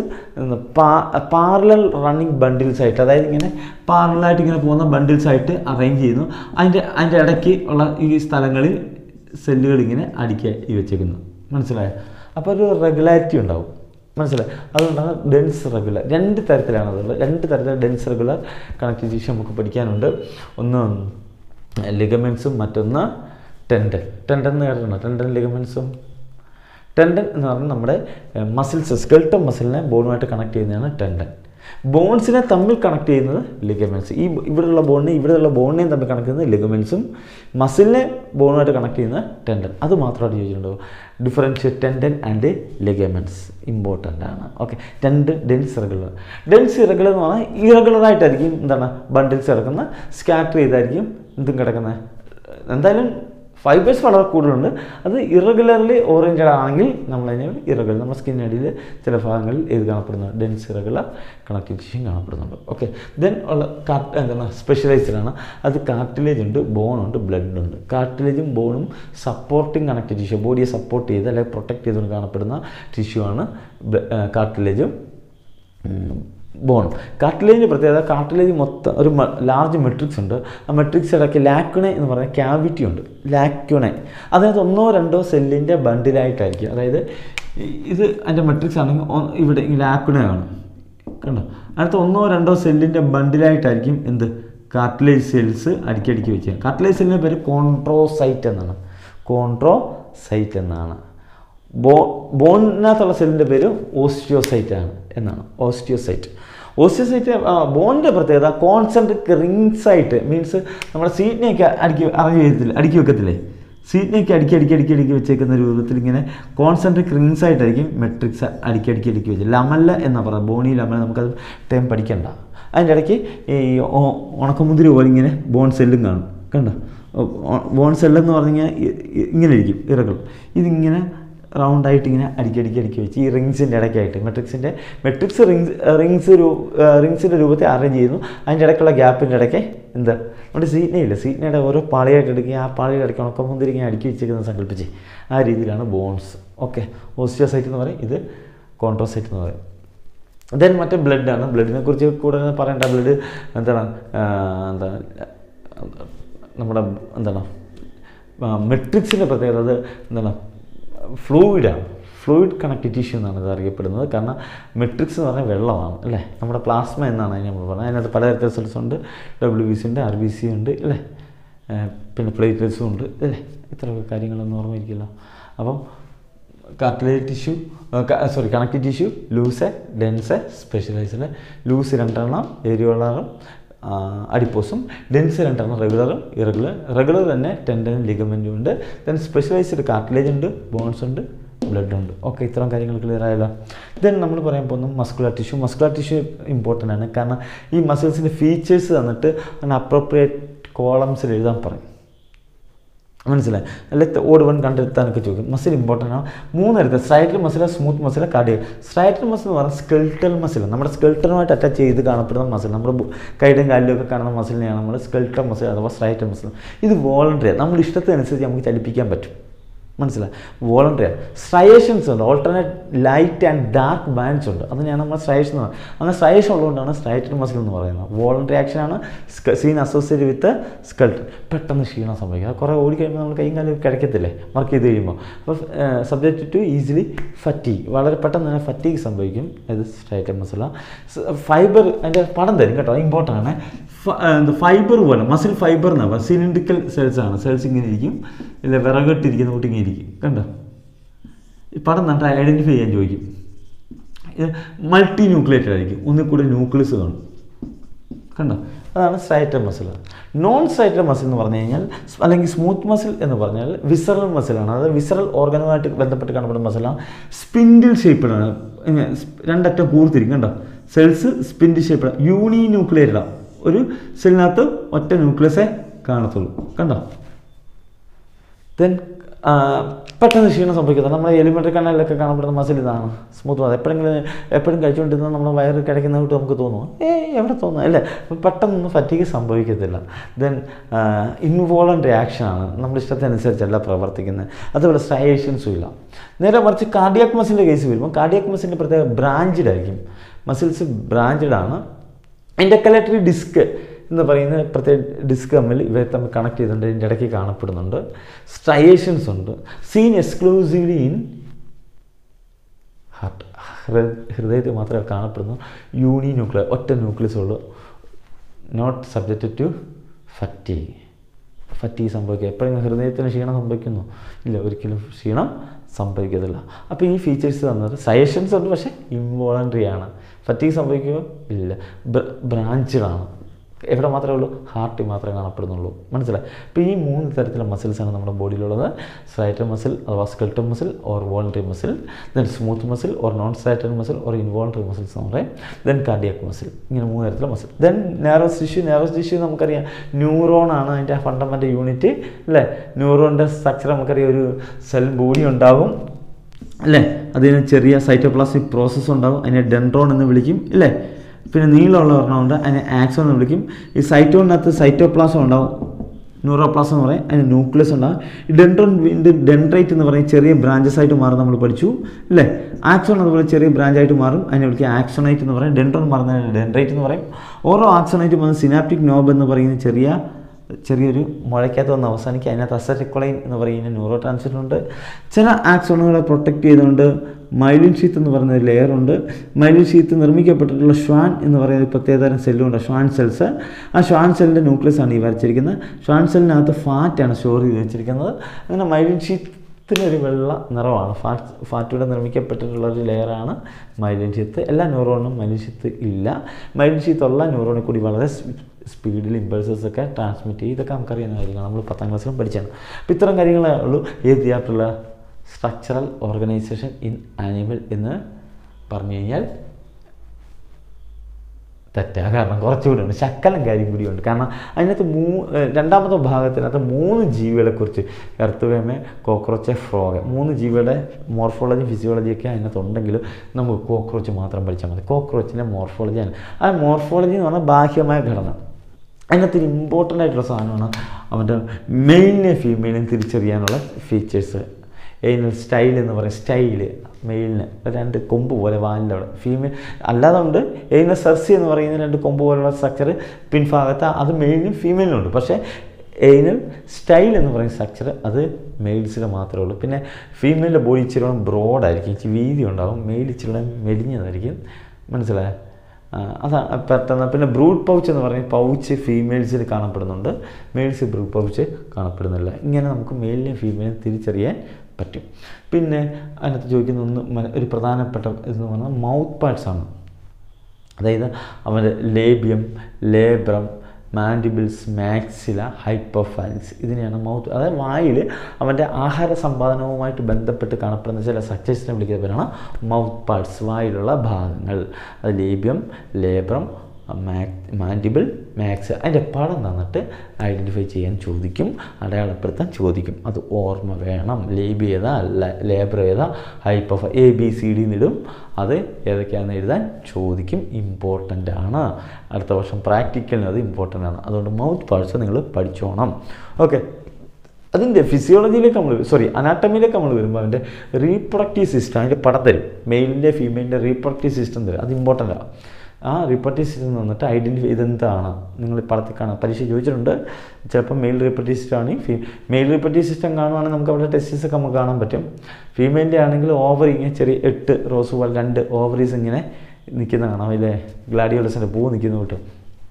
parallel running bundles ആയിട്ട് അതായത് ഇങ്ങനെ പാരലായിട്ട് ഇങ്ങനെ പോകുന്ന ബണ്ടിൽസ് ആയിട്ട് അറേഞ്ച് ചെയ്യുന്നു അതിൻ്റെ അതിൻ്റെ ഇടയ്ക്ക് ഉള്ള ഈ സ്ഥലങ്ങളിൽ സെല്ലുകൾ ഇങ്ങനെ അടുക്കി ഈ വെച്ചേക്കുന്നു മനസ്സിലായോ അപ്പോൾ ഒരു റെഗുലാരിറ്റി ഉണ്ടാവും മനസ്സിലായി അതുകൊണ്ടാണ് ഡെൻസ് റെഗുലർ രണ്ട് തരത്തിലാണ് അതുള്ളത് രണ്ട് തരത്തിലുള്ള ഡെൻസ് റെഗുലർ കണക്റ്റീവ് ടിഷ്യൂ നമുക്ക് പഠിക്കാനുണ്ട് ഒന്ന് ലിഗമെൻസും മറ്റൊന്ന് ടെൻഡൻ ടെൻഡൻ എന്ന് കേട്ടിട്ടുണ്ടോ ടെൻഡൻ ലിഗമെൻസും ടെൻഡൻ എന്ന് പറഞ്ഞാൽ നമ്മുടെ മസിൽസ് സ്കെൽട്ടം മസിലിനെ ബോണുമായിട്ട് കണക്ട് ചെയ്യുന്നതാണ് ടെൻഡൻ ബോൺസിനെ തമ്മിൽ കണക്ട് ചെയ്യുന്നത് ലിഗമെൻസ് ഈ ഇവിടെയുള്ള ബോണിനെ ഇവിടെയുള്ള ബോണിനെയും തമ്മിൽ കണക്ട് ചെയ്യുന്നത് ലിഗമെൻസും മസിലിനെ ബോണുമായിട്ട് കണക്ട് ചെയ്യുന്നത് ടെൻഡൻ അത് മാത്രമായിട്ട് ചോദിച്ചിട്ടുണ്ടാവും differential tendon and ligaments important ആണ് okay tendon dense irregular dense irregular എന്ന് പറഞ്ഞാൽ ഇറഗുലറായിട്ടായിരിക്കും എന്താണ് ബണ്ടിൽസ് കിടക്കുന്നത് സ്കാറ്റർ ചെയ്തായിരിക്കും എന്തും കിടക്കുന്നത് എന്തായാലും ഫൈബേഴ്സ് വളരെ കൂടുതലുണ്ട് അത് ഇറഗുലർലി ഓറിയൻറ്റഡ് ആണെങ്കിൽ നമ്മൾ അതിനെ ഇറഗുലർ നമ്മുടെ സ്കിന്നടിയിൽ ചില ഭാഗങ്ങളിൽ ഏത് കാണപ്പെടുന്നു ഡെൻസ് ഇറഗുലർ കണക്റ്റീവ് ടിഷ്യൂ കാണപ്പെടുന്നുണ്ട് ഓക്കെ ദെൻ ഉള്ള കാർട്ട് എന്താണ് സ്പെഷ്യലൈസ്ഡ് ആണ് അത് കാർട്ടിലേജ് ഉണ്ട് ബോൺ ഉണ്ട് ബ്ലഡ് ഉണ്ട് കാർട്ടിലേജും ബോണും സപ്പോർട്ടിങ് കണക്റ്റീവ് ടിഷ്യൂ ബോഡിയെ സപ്പോർട്ട് ചെയ്ത് അല്ലെങ്കിൽ പ്രൊട്ടക്ട് ചെയ്തുകൊണ്ട് കാണപ്പെടുന്ന ടിഷ്യൂ ആണ് കാർട്ടിലേജും ബോണും കാർട്ടിലേജിൻ്റെ പ്രത്യേകത കാർട്ടിലേജ് മൊത്തം ഒരു ലാർജ് മെട്രിക്സ് ഉണ്ട് ആ മെട്രിക്സ് ഇടയ്ക്ക് ലാക്യുണെ എന്ന് പറയുന്ന ക്യാവിറ്റി ഉണ്ട് ലാക്യുണെ അതിനകത്ത് ഒന്നോ രണ്ടോ സെല്ലിൻ്റെ ബണ്ടിലായിട്ടായിരിക്കും അതായത് ഈ- ഇത് അതിൻ്റെ മെട്രിക്സ് ആണെങ്കിൽ ഒ- ഇവിടെ ഈ ലാക്യുണെ കാണും കണ്ടോ അതിനകത്ത് ഒന്നോ രണ്ടോ സെല്ലിൻ്റെ ബണ്ടിലായിട്ടായിരിക്കും എന്ത് കാർട്ടിലേജ് സെൽസ് അടുക്കി വെച്ചത് കാർട്ടിലേജ് സെല്ലിൻ്റെ പേര് കോൺട്രോസൈറ്റ് എന്നാണ് കോൺട്രോസൈറ്റ് എന്നാണ് ബോ ബോണിനകത്തുള്ള സെല്ലിൻ്റെ പേര് ഓസ്റ്റിയോസൈറ്റ് ആണ് എന്നാണ് ഓസ്റ്റിയോസൈറ്റ് ഓസ്റ്റിയോസൈറ്റ് ബോണിൻ്റെ പ്രത്യേകത കോൺസെൻട്രിക് റിങ്സ് ആയിട്ട് മീൻസ് നമ്മുടെ സീറ്റിനെയൊക്കെ അടുക്കി അറേഞ്ച് ചെയ്യത്തില്ലേ അടുക്കി വെക്കത്തില്ലേ സീറ്റിനെയൊക്കെ അടുക്കി അടുക്കി അടുക്കി അടുക്കി വെച്ചേക്കുന്ന രൂപത്തിൽ ഇങ്ങനെ കോൺസെൻട്രിക് റിങ്സ് ആയിട്ടായിരിക്കും മെട്രിക്സ് അടുക്കി അടുക്കി അടുക്കി വെച്ചത് ലമല്ല എന്നാണ് പറയുന്നത് ബോണി ലമല്ല നമുക്കത് ടൈം പഠിക്കണ്ട അതിൻ്റെ ഇടയ്ക്ക് ഈ ഒ- ഉണക്കമുന്തിരി പോലെ ഇങ്ങനെ ബോൺ സെല്ലും കാണും കണ്ടോ ബോൺ സെല്ലെന്ന് പറഞ്ഞു കഴിഞ്ഞാൽ ഇ- ഇ- ഇങ്ങനെ ഇരിക്കും ഇറകൾ ഇതിങ്ങനെ റൗണ്ടായിട്ട് ഇങ്ങനെ അടുക്കി അടുക്കി അടുക്കി വെച്ച് ഈ റിങ്സിൻ്റെ ഇടയ്ക്കായിട്ട് മെട്രിക്സിൻ്റെ മെട്രിക്സ് റിങ്സ് റിങ്സ് രൂ റിങ്സിൻ്റെ രൂപത്തിൽ അറേഞ്ച് ചെയ്യുന്നു അതിൻ്റെ ഇടയ്ക്കുള്ള ഗ്യാപ്പിൻ്റെ ഇടയ്ക്ക് എന്താ നമ്മുടെ സീറ്റിനയില്ല സീറ്റിനയുടെ ഓരോ പാളിയായിട്ട് എടുക്കുക ആ പാളിയുടെ ഇടയ്ക്ക് ഉണക്കമുന്തിരി ഇങ്ങനെ അടുക്കി വെച്ചേക്കുന്നത് സങ്കല്പിച്ച് ആ രീതിയിലാണ് ബോൺസ് ഓക്കെ ഓസ്റ്റിയോസൈറ്റ് എന്ന് പറയും ഇത് കോൺട്രോസൈറ്റ് എന്ന് പറയും ദെൻ മറ്റേ ബ്ലഡാണ് ബ്ലഡിനെ കുറിച്ച് കൂടുതൽ പറയേണ്ട ബ്ലഡ് എന്താണ് ആ, എന്താ നമ്മുടെ എന്താണ് മെട്രിക്സിൻ്റെ പ്രത്യേകത അത് എന്താണ് ഫ്ലൂയിഡാണ് ഫ്ലൂയിഡ് കണക്റ്റീവ് ടിഷ്യൂ എന്നാണ് ഇത് അറിയപ്പെടുന്നത് കാരണം മെട്രിക്സ് എന്ന് പറഞ്ഞാൽ വെള്ളമാണ് അല്ലേ നമ്മുടെ പ്ലാസ്മ എന്നാണ് അതിന് നമ്മൾ പറയുന്നത് അതിനകത്ത് പലതരത്തിലുള്ള സെൽസ് ഉണ്ട് ഡബ്ല്യു ബി സി ഉണ്ട് ആർ ബി സി ഉണ്ട് അല്ലേ ഏഹ് പിന്നെ പ്ലേറ്റ്ലെറ്റ്സും ഉണ്ട് അല്ലേ ഇത്രയൊക്കെ കാര്യങ്ങളൊന്നും ഓർമ്മയിരിക്കില്ല അപ്പം cartilage tissue sorry connective tissue loose dense specialised loose രണ്ടെണ്ണം ഏരിയോളറും അഡിപ്പോസും ഡെൻസ് രണ്ടെണ്ണം റെഗുലറും ഇറഗുലർ റെഗുലർ തന്നെ ടെൻഡനും ലിഗമെൻറ്റും ഉണ്ട് ദെൻ സ്പെഷ്യലൈസ്ഡ് കാർട്ടിലേജ് ഉണ്ട് ബോൺസ് ഉണ്ട് ബ്ലഡ് ഉണ്ട് ഓക്കെ ഇത്തരം കാര്യങ്ങൾ ക്ലിയർ ആയല്ലോ ദെൻ നമ്മൾ പറയാൻ പോകുന്നത് muscular tissue muscular tissue important ആണ് കാരണം ഈ മസിൽസിൻ്റെ ഫീച്ചേഴ്സ് തന്നിട്ട് അതിന് അപ്രോപ്രിയേറ്റ് കോളംസിൽ എഴുതാൻ പറയും മനസ്സിലായി അല്ലെ ഓട് വൺ കണ്ടെത്താനൊക്കെ ചോദിക്കും മസിൽ ഇമ്പോർട്ടൻ്റ് ആണ് മൂന്നിടത്ത് striated muscle smooth muscle cardiac striated muscle എന്ന് പറഞ്ഞാൽ സ്കെൽട്ടൽ മസിൽ നമ്മുടെ സ്കെൽട്ടനുമായിട്ട് അറ്റാച്ച് ചെയ്ത് കാണപ്പെടുന്ന മസിൽ നമ്മുടെ ബു- കൈയുടെയും കാലിലും ഒക്കെ കാണുന്ന മസിലിനെയാണ് നമ്മൾ സ്കെൽട്ടൽ മസിൽ അഥവാ സ്ട്രൈറ്റൽ മസിൽ ഇത് വോളണ്ടറി നമ്മുടെ ഇഷ്ടത്തിനനുസരിച്ച് നമുക്ക് ചലിപ്പിക്കാൻ പറ്റും മനസ്സിലായി വോളണ്ടറി സ്ട്രയേഷൻസ് ഉണ്ട് alternate light and dark bands ഉണ്ട് അതിനെയാണ് നമ്മൾ സ്ട്രയേഷൻ എന്ന് പറയുന്നത് അങ്ങനെ സ്ട്രയേഷൻ ഉള്ളതുകൊണ്ടാണ് സ്ട്രൈറ്റൽ മസിൽ എന്ന് പറയുന്നത് വോളണ്ടറി ആക്ഷനാണ് സീൻ അസോസിയേറ്റ് വിത്ത് സ്കൾട്ട് പെട്ടെന്ന് ക്ഷീണം സംഭവിക്കുക കുറേ ഓടി കഴിയുമ്പോൾ നമ്മൾ കൈയും കാലും കിടക്കത്തില്ലേ വർക്ക് ചെയ്ത് കഴിയുമ്പോൾ അപ്പോൾ സബ്ജക്റ്റ് ടു ഈസിലി ഫറ്റീഗ് വളരെ പെട്ടെന്ന് തന്നെ ഫറ്റീഗ് സംഭവിക്കും ഇത് സ്ട്രൈറ്റൽ മസില ഫൈബർ അതിൻ്റെ പടം തരും കേട്ടോ ഇമ്പോർട്ടൻ്റ് ആണ് ഫൈബർ പോലെ മസിൽ ഫൈബർ എന്നാണ് സിലിണ്ടിക്കൽ സെൽസ് ആണ് സെൽസ് ഇങ്ങനെ ഇരിക്കും ഇല്ല വിറകെട്ടിരിക്കുന്ന കൂട്ടി ഇങ്ങനെ ഇരിക്കും കണ്ടോ ഈ പടം നട്ട് ഐഡൻറ്റിഫൈ ചെയ്യാൻ ചോദിക്കും ഇത് മൾട്ടി ന്യൂക്ലിയേറ്റഡ് ആയിരിക്കും ഒന്നിൽ കൂടെ ന്യൂക്ലിയസ് കാണും കണ്ടോ അതാണ് striated muscle non striated muscle എന്ന് പറഞ്ഞു കഴിഞ്ഞാൽ സ് അല്ലെങ്കിൽ സ്മൂത്ത് മസിൽ എന്ന് പറഞ്ഞാൽ വിസറൽ മസിലാണ് അതായത് വിസറൽ ഓർഗനുമായിട്ട് ബന്ധപ്പെട്ട് കാണപ്പെടുന്ന മസിലാണ് സ്പിൻഡിൽ ഷേപ്പിലാണ് ഇങ്ങനെ സ്- രണ്ടറ്റം കൂർത്തിരിക്കും കണ്ടോ സെൽസ് സ്പിൻഡിൽ ഷേപ്പിലാണ് യൂണി ന്യൂക്ലിയേറ്റഡാണ് ഒരു സെല്ലിനകത്ത് ഒറ്റ ന്യൂക്ലിയസേ കാണത്തുള്ളൂ കണ്ടോ ദെൻ പെട്ടെന്ന് ക്ഷീണം സംഭവിക്കുന്നത് നമ്മുടെ എലിമെൻ്ററി കണ്ണലിലൊക്കെ കാണപ്പെടുന്ന മസിൽ ഇതാണ് സ്മൂത്ത് മസിൽ എപ്പോഴെങ്കിലും എപ്പോഴും കഴിച്ചുകൊണ്ടിരുന്ന നമ്മുടെ വയറ് കിടക്കുന്നതായിട്ട് നമുക്ക് തോന്നുമോ ഏയ് എവിടെ തോന്നുന്നു അല്ലേ പെട്ടെന്നൊന്നും ഫറ്റിക്ക് സംഭവിക്കത്തില്ല ദെൻ ഇൻവോളണ്ടറി ആക്ഷനാണ് നമ്മുടെ ഇഷ്ടത്തിനനുസരിച്ചല്ല പ്രവർത്തിക്കുന്നത് അതുപോലെ സ്ട്രയേഷൻസും ഇല്ല നേരെ മറിച്ച് കാർഡിയാക് മസിലിൻ്റെ കേസ് വരുമ്പോൾ കാർഡിയാക് മസിലിൻ്റെ പ്രത്യേക ബ്രാഞ്ചഡ് ആയിരിക്കും മസിൽസ് ബ്രാഞ്ചഡ് ആണ് ഇൻഡക്കലേറ്ററി ഡിസ്ക് എന്ന് പറയുന്ന പ്രത്യേക ഡിസ്ക് തമ്മിൽ ഇവയെ തമ്മിൽ കണക്ട് ചെയ്തിട്ടുണ്ട് ഇതിൻ്റെ ഇടയ്ക്ക് കാണപ്പെടുന്നുണ്ട് സ്ട്രയേഷൻസ് ഉണ്ട് സീൻ എക്സ്ക്ലൂസീവ്ലി ഇൻ ഹാർട്ട് ഹൃദയത്തിൽ മാത്രമേ കാണപ്പെടുന്നു യൂണി ന്യൂക്ലിയർ ഒറ്റ ന്യൂക്ലിയസ് ഉള്ളൂ not subject to fatigue fatigue സംഭവിക്കുക എപ്പോഴെങ്കിലും ഹൃദയത്തിന് ക്ഷീണം സംഭവിക്കുന്നു ഇല്ല ഒരിക്കലും ക്ഷീണം സംഭവിക്കത്തില്ല അപ്പോൾ ഈ ഫീച്ചേഴ്സ് തന്നത് സജഷൻസ് ഉണ്ട് പക്ഷേ ഇൻവോളണ്ടറി ആണ് ഫറ്റീഗ് സംഭവിക്കുകയോ ഇല്ല ബ്രാഞ്ചഡാണ് എവിടെ മാത്രമേ ഉള്ളൂ ഹാർട്ടിൽ മാത്രമേ കാണപ്പെടുന്നുള്ളൂ മനസ്സിലായി അപ്പോൾ ഈ മൂന്ന് തരത്തിലുള്ള മസിൽസാണ് നമ്മുടെ ബോഡിയിലുള്ളത് സ്ട്രൈറ്റർ മസിൽ അഥവാ skeletal muscle or voluntary muscle then smooth muscle or non striated muscle or involuntary muscles എന്ന് പറയും ദെൻ കാർഡിയാക് മസിൽ ഇങ്ങനെ മൂന്ന് തരത്തിലുള്ള muscle then nervous tissue nervous tissue നമുക്കറിയാം ന്യൂറോൺ ആണ് അതിൻ്റെ ഫണ്ടമെൻ്റൽ യൂണിറ്റ് അല്ലേ ന്യൂറോണിൻ്റെ സ്ട്രക്ചർ നമുക്കറിയാം ഒരു സെൽ ബോഡി ഉണ്ടാകും അല്ലേ അതിന് ചെറിയ സൈറ്റോപ്ലാസ്റ്റിക് പ്രോസസ്സ് ഉണ്ടാകും അതിനെ ഡെൻഡ്രോൺ എന്ന് വിളിക്കും അല്ലേ പിന്നെ നീളമുള്ള ഒരെണ്ണമുണ്ട് അതിനെ ആക്സോൺ എന്ന് വിളിക്കും ഈ സൈറ്റോണിനകത്ത് സൈറ്റോപ്ലാസം ഉണ്ടാവും ന്യൂറോപ്ലാസം എന്ന് പറയും അതിന് ന്യൂക്ലിയസ് ഉണ്ടാകും ഈ ഡെൻഡ്രോൺ വീണ്ടും ഡെൻഡ്രൈറ്റ് എന്ന് പറയും ചെറിയ ബ്രാഞ്ചസ് ആയിട്ട് മാറും നമ്മൾ പഠിച്ചു അല്ലേ ആക്സോൺ അതുപോലെ ചെറിയ ബ്രാഞ്ച് ആയിട്ട് മാറും അതിനെ വിളിക്കുക ആക്സോണൈറ്റ് എന്ന് പറയും ഡെൻഡ്രോൺ മാറുന്നതിന് ഡെൻഡ്രൈറ്റ് എന്ന് പറയും ഓരോ ആക്സോണൈറ്റും വന്ന് സിനാപ്റ്റിക് നോബ് എന്ന് പറയുന്ന ചെറിയ ചെറിയൊരു മുഴയ്ക്കകത്ത് വന്ന് അവസാനിക്കുക അതിനകത്ത് അസറ്റിക്കുളൈൻ എന്ന് പറയുന്ന ന്യൂറോ ട്രാൻസ്മിറ്റർ ഉണ്ട് ചില ആക്സോണുകളെ പ്രൊട്ടക്റ്റ് ചെയ്തുകൊണ്ട് മൈലിൻ ഷീത്ത് എന്ന് പറയുന്ന ഒരു ലെയർ ഉണ്ട് മൈലിൻ ഷീത്ത് നിർമ്മിക്കപ്പെട്ടിട്ടുള്ള ഷ്വാൻ എന്ന് പറയുന്ന ഒരു പ്രത്യേകതരം സെല്ലുണ്ട് ഷ്വാൻ സെൽസ് ആ ഷ്വാൻ സെല്ലിൻ്റെ ന്യൂക്ലിയസ് ആണ് ഈ വരച്ചിരിക്കുന്നത് ഷ്വാൻ സെല്ലിനകത്ത് ഫാറ്റാണ് സ്റ്റോർ ചെയ്ത് വെച്ചിരിക്കുന്നത് അങ്ങനെ മൈലിൻ ഷീത്ത് ത്തിനൊരു വെള്ള നിറമാണ് ഫാറ്റ് ഫാറ്റൂടെ നിർമ്മിക്കപ്പെട്ടിട്ടുള്ള ഒരു ലെയറാണ് മൈലിൻ ഷീത്ത് എല്ലാ ന്യൂറോണിനും മൈലിൻ ഷീത്ത് ഇല്ല മൈലിൻ ഷീത്തുള്ള ന്യൂറോണിൽ കൂടി വളരെ സ്പീഡിൽ ഇമ്പൾസസ് ഒക്കെ ട്രാൻസ്മിറ്റ് ചെയ്യും ഇതൊക്കെ നമുക്കറിയുന്ന കാര്യങ്ങളാണ് നമ്മൾ പത്താം ക്ലാസ്സിലും പഠിച്ചാണ് അപ്പോൾ ഇത്തരം കാര്യങ്ങളേ ഉള്ളൂ ഏത് ചാപ്റ്ററുള്ള സ്ട്രക്ചറൽ ഓർഗനൈസേഷൻ ഇൻ ആനിമൽ എന്ന് പറഞ്ഞു കഴിഞ്ഞാൽ തെറ്റാ കാരണം കുറച്ചുകൂടി ഉണ്ട് ശക്കലം കാര്യം കൂടിയുണ്ട് കാരണം അതിനകത്ത് മൂ ഏഹ് രണ്ടാമത്തെ ഭാഗത്തിനകത്ത് മൂന്ന് ജീവികളെക്കുറിച്ച് എർത്തുവേമ കോക്രോച്ച് ഫ്രോഗ് മൂന്ന് ജീവികളുടെ മോർഫോളജി ഫിസിയോളജിയൊക്കെ അതിനകത്ത് ഉണ്ടെങ്കിലും നമുക്ക് കോക്രോച്ച് മാത്രം പഠിച്ചാൽ മതി കോക്രോച്ചിൻ്റെ മോർഫോളജിയാണ് ആ മോർഫോളജി എന്ന് പറഞ്ഞാൽ ബാഹ്യമായ ഘടന അതിനകത്ത് ഒരു ഇമ്പോർട്ടൻ്റ് ആയിട്ടുള്ള സാധനമാണ് അവൻ്റെ മെയിലിനെ ഫീമെയിലിനെ തിരിച്ചറിയാനുള്ള ഫീച്ചേഴ്സ് ഏനൽ സ്റ്റൈൽ എന്ന് പറയും സ്റ്റൈല് മെയിലിന് രണ്ട് കൊമ്പ് പോലെ വാലിൻ്റെ അവിടെ ഫീമെയിൽ അല്ലാതെ ഉണ്ട് ഏനൽ സെർസി എന്ന് പറയുന്ന രണ്ട് കൊമ്പ് പോലുള്ള സ്ട്രക്ചർ പിൻഭാഗത്ത് അത് മെയിലിനും ഫീമെയിലിനും ഉണ്ട് പക്ഷേ ഏനൽ സ്റ്റൈൽ എന്ന് പറയുന്ന സ്ട്രക്ചർ അത് മെയിൽസിൽ മാത്രമേ ഉള്ളൂ പിന്നെ ഫീമെയിലിൻ്റെ ബോഡി ഇച്ചിരി ബ്രോഡായിരിക്കും ഇച്ചിരി വീതി ഉണ്ടാകും മെയിൽ ഇച്ചിരി മെലിഞ്ഞതായിരിക്കും മനസ്സിലായോ ആ, അതാണ് പെട്ടെന്ന് പിന്നെ ബ്രൂഡ് പൗച്ച് എന്ന് പറഞ്ഞാൽ പൗച്ച് ഫീമെയിൽസിൽ കാണപ്പെടുന്നുണ്ട് മെയിൽസ് ബ്രൂഡ് പൗച്ച് കാണപ്പെടുന്നില്ല ഇങ്ങനെ നമുക്ക് മെയിലിനെയും ഫീമെയിലും തിരിച്ചറിയാൻ പറ്റും പിന്നെ അതിനകത്ത് ചോദിക്കുന്ന ഒന്ന് മ- ഒരു പ്രധാനപ്പെട്ട ഇതെന്ന് പറഞ്ഞാൽ മൗത്ത് പാർട്സ് ആണ് അതായത് അവൻ്റെ labium labrum mandibles maxilla hypopharynx ഇതിനെയാണ് മൗത്ത് അതായത് വായിൽ അവൻ്റെ ആഹാര സമ്പാദനവുമായിട്ട് ബന്ധപ്പെട്ട് കാണപ്പെടുന്ന ചില സക്സസിനെ വിളിക്കുന്ന പേരാണ് മൗത്ത് പാർട്സ് വായിലുള്ള ഭാഗങ്ങൾ അത് ലേബ്യം ലേബ്രം മാക് മാൻഡിബിൾ മാക്സ് അതിൻ്റെ പടം തന്നിട്ട് ഐഡൻറ്റിഫൈ ചെയ്യാൻ ചോദിക്കും അടയാളപ്പെടുത്താൻ ചോദിക്കും അത് ഓർമ്മ വേണം ലേബി ഏതാ ലേബർ ഏതാ ഹൈപ്പഫ എ ബി സി ഡി എന്നിടും അത് ഏതൊക്കെയാണെന്ന് എഴുതാൻ ചോദിക്കും ഇമ്പോർട്ടൻ്റ് ആണ് അടുത്ത വർഷം പ്രാക്ടിക്കലിന് അത് ഇമ്പോർട്ടൻ്റ് ആണ് അതുകൊണ്ട് മൗത്ത് പാർട്സ് നിങ്ങൾ പഠിച്ചോണം ഓക്കെ അതിൻ്റെ ഫിസിയോളജിയിലേക്ക് നമ്മൾ സോറി അനാട്ടമിയിലേക്ക് നമ്മൾ വരുമ്പോൾ അതിൻ്റെ റീപ്രൊഡക്റ്റീവ് സിസ്റ്റം അതിൻ്റെ പടം തരും മെയിലിൻ്റെ ഫീമെയിലിൻ്റെ റീപ്രൊഡക്റ്റീവ് സിസ്റ്റം തരും അത് ഇമ്പോർട്ടൻ്റ് ആണ് ആ റീപ്രൊഡക്റ്റീവ് സിസ്റ്റം വന്നിട്ട് ഐഡൻറ്റിഫൈ ഇതെന്താണ് നിങ്ങൾ ഈ പടത്തിൽ കാണാം പരീക്ഷ ചോദിച്ചിട്ടുണ്ട് ചിലപ്പോൾ മെയിൽ റീപ്രൊഡക്റ്റീവ് സിസ്റ്റം ആണ് ഫീ മെയിൽ റീപ്രൊഡക്റ്റീവ് സിസ്റ്റം കാണുവാണെങ്കിൽ നമുക്ക് അവിടെ ടെസ്റ്റിസ് ഒക്കെ നമുക്ക് കാണാൻ പറ്റും ഫീമെയിലിൻ്റെ ആണെങ്കിൽ ഓവറി ഇങ്ങനെ ചെറിയ എട്ട് റോസ് പോലെ രണ്ട് ഓവറീസ് ഇങ്ങനെ നിൽക്കുന്ന കാണാം ഇല്ലേ ഗ്ലാഡിയോളസിൻ്റെ പൂ നിൽക്കുന്ന കിട്ടും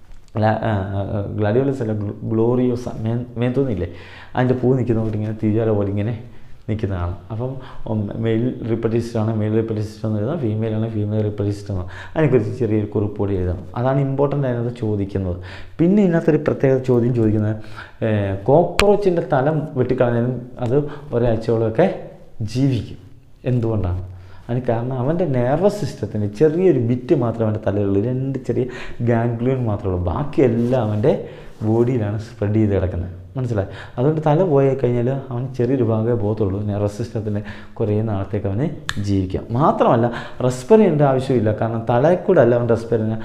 ഗ്ലാഡിയോളസ് അല്ല ഗ്ലോറിയോസ മേ മേന്തോന്നില്ലേ അതിൻ്റെ പൂ നിൽക്കുന്നതുകൊണ്ട് ഇങ്ങനെ തിരിച്ചാല പോലെ ഇങ്ങനെ നിൽക്കുന്നതാണ് അപ്പം മെയിൽ റിപ്പറ്റീസിസ്റ്റ് ആണ് മെയിൽ റിപ്പറ്റീസിസ്റ്റ് എന്ന് എഴുതാം ഫീമെയിൽ ആണ് ഫീമെയിൽ റിപ്പറ്റീസിസ്റ്റ് എന്ന് അതിനെക്കുറിച്ച് ചെറിയൊരു കുറിപ്പ് കൂടി എഴുതാം അതാണ് ഇമ്പോർട്ടൻ്റ് അതിനകത്ത് ചോദിക്കുന്നത് പിന്നെ ഇതിനകത്തൊരു പ്രത്യേക ചോദ്യം ചോദിക്കുന്നത് കോക്രോച്ചിൻ്റെ തലം വെട്ടിക്കളഞ്ഞാലും അത് ഒരാഴ്ചയോളമൊക്കെ ജീവിക്കും എന്തുകൊണ്ടാണ് അതിന് കാരണം അവൻ്റെ നെർവസ് സിസ്റ്റത്തിന് ചെറിയൊരു ബിറ്റ് മാത്രമേ അവൻ്റെ തലയിലുള്ളൂ രണ്ട് ചെറിയ ഗാംഗ്ലിയൻ മാത്രമേ ഉള്ളൂ ബാക്കിയെല്ലാം അവൻ്റെ ബോഡിയിലാണ് സ്പ്രെഡ് ചെയ്ത് കിടക്കുന്നത് മനസ്സിലായി അതുകൊണ്ട് തല പോയി കഴിഞ്ഞാൽ അവൻ ചെറിയൊരു ഭാഗമേ പോകത്തുള്ളൂ നെർവസ് സിസ്റ്റത്തിന് കുറേ നാളത്തേക്ക് അവന് ജീവിക്കാം മാത്രമല്ല റെസ്പിറേൻ്റെ ആവശ്യമില്ല കാരണം തലയിൽ കൂടെ അല്ല അവൻ റെസ്പിറിന്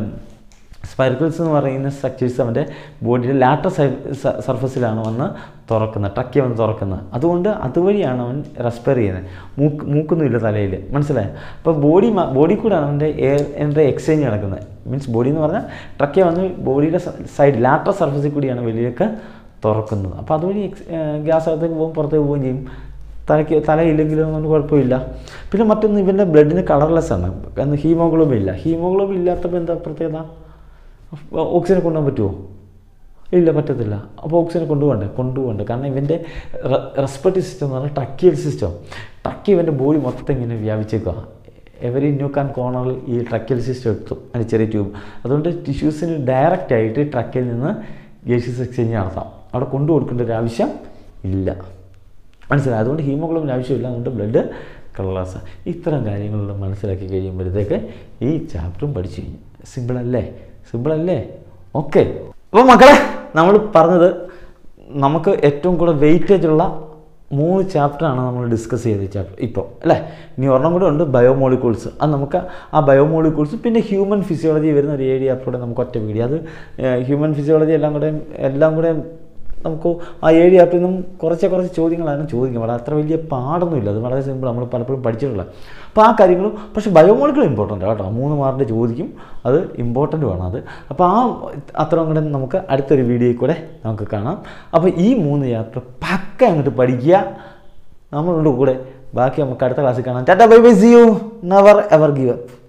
സ്പൈർക്കിൾസ് എന്ന് പറയുന്ന സ്ട്രക്ചേഴ്സ് അവൻ്റെ ബോഡിയുടെ ലാറ്റർ സർഫസിലാണ് വന്ന് തുറക്കുന്നത് ടക്കി വന്ന് തുറക്കുന്നത് അതുകൊണ്ട് അതുവഴിയാണ് അവൻ റെസ്പയർ ചെയ്യുന്നത് മൂക്ക് മൂക്കൊന്നുമില്ല തലയിൽ മനസ്സിലായോ അപ്പോൾ ബോഡി ബോഡി കൂടെയാണ് അവൻ്റെ എയർ എൻ്റെ എക്സ്ചേഞ്ച് നടക്കുന്നത് മീൻസ് ബോഡി എന്ന് പറഞ്ഞാൽ ട്രക്കി വന്ന് ബോഡിയുടെ സൈഡ് ലാറ്റർ സർഫസിൽ കൂടിയാണ് വെളിയിലേക്ക് തുറക്കുന്നത് അപ്പോൾ അതുവഴി എക്സ് ഗ്യാസ് അകത്തേക്ക് പോകും പുറത്തേക്ക് പോവുകയും ചെയ്യും തലയ്ക്ക് തലയില്ലെങ്കിലും ഒന്നും കുഴപ്പമില്ല പിന്നെ മറ്റൊന്ന് ഇവൻ്റെ ബ്ലഡിന് കളർലെസ് ആണ് കാരണം ഹീമോഗ്ലോബിൻ ഇല്ല ഹീമോഗ്ലോബിൻ ഇല്ലാത്തപ്പോൾ എന്താ പ്രത്യേകത ഓക്സിജനെ കൊണ്ടുപോകാൻ പറ്റുമോ ഇല്ല പറ്റത്തില്ല അപ്പോൾ ഓക്സിജനെ കൊണ്ടുപോകണ്ടേ കൊണ്ടുപോകണ്ടേ കാരണം ഇവൻ്റെ റെസ്പിറേറ്ററി സിസ്റ്റം എന്ന് പറഞ്ഞാൽ ട്രക്കിയൽ സിസ്റ്റം ട്രക്കി ഇവൻ്റെ ബോഡി മൊത്തം ഇങ്ങനെ വ്യാപിച്ചേക്കുക എവരി ന്യൂക്ക് ആൻഡ് കോർണറിൽ ഈ ട്രക്കിയൽ സിസ്റ്റം എടുത്തു അതിന് ചെറിയ ട്യൂബ് അതുകൊണ്ട് ടിഷ്യൂസിന് ഡയറക്റ്റ് ആയിട്ട് ട്രക്കിൽ നിന്ന് ഗേഷ്യസ് എക്സ്ചേഞ്ച് നടത്താം അവിടെ കൊണ്ടു കൊടുക്കേണ്ട ഒരു ആവശ്യം ഇല്ല മനസ്സിലായി അതുകൊണ്ട് ഹീമോഗ്ലോബിൻ ആവശ്യമില്ല അതുകൊണ്ട് ബ്ലഡ് കളറാസ് ഇത്തരം കാര്യങ്ങളെല്ലാം മനസ്സിലാക്കി കഴിയുമ്പോഴത്തേക്ക് ഈ ചാപ്റ്ററും പഠിച്ചു കഴിഞ്ഞു സിമ്പിളല്ലേ സിമ്പിളല്ലേ ഓക്കെ അപ്പോൾ മക്കളെ നമ്മൾ പറഞ്ഞത് നമുക്ക് ഏറ്റവും കൂടുതൽ വെയിറ്റേജ് ഉള്ള മൂന്ന് ചാപ്റ്ററാണ് നമ്മൾ ഡിസ്കസ് ചെയ്ത ചാപ്റ്റർ ഇപ്പോൾ അല്ലേ ഇനി ഒരെണ്ണം കൂടെ ഉണ്ട് ബയോമോളിക്യൂൾസ് അത് നമുക്ക് ആ ബയോമോളിക്യൂൾസ് പിന്നെ ഹ്യൂമൻ ഫിസിയോളജി വരുന്ന ഒരു ഏരിയ കൂടെ നമുക്ക് ഒറ്റ വീഡിയോ അത് ഹ്യൂമൻ ഫിസിയോളജി എല്ലാം കൂടെ എല്ലാം കൂടെ നമുക്ക് ആ ഏഴ് ആപ്പിൽ നിന്നും കുറച്ച് കുറച്ച് ചോദ്യങ്ങളാണ് ചോദിക്കുന്നത് വളരെ അത്ര വലിയ പാടൊന്നുമില്ല അത് വളരെ സിമ്പിൾ നമ്മൾ പലപ്പോഴും പഠിച്ചിട്ടുള്ള അപ്പോൾ ആ കാര്യങ്ങളും പക്ഷേ ബയോമോളിക്കുകൾ ഇമ്പോർട്ടൻ്റ് കേട്ടോ മൂന്ന് മാർക്കിൻ്റെ ചോദിക്കും അത് ഇമ്പോർട്ടൻ്റ് വേണം അത് അപ്പോൾ ആ അത്രയും കൂടെ നമുക്ക് അടുത്തൊരു വീഡിയോയിൽ കൂടെ നമുക്ക് കാണാം അപ്പോൾ ഈ മൂന്ന് ചാപ്റ്റർ പക്ക അങ്ങോട്ട് പഠിക്കുക നമ്മളുടെ കൂടെ ബാക്കി നമുക്ക് അടുത്ത ക്ലാസ്സിൽ കാണാം tata bye bye see you never ever give up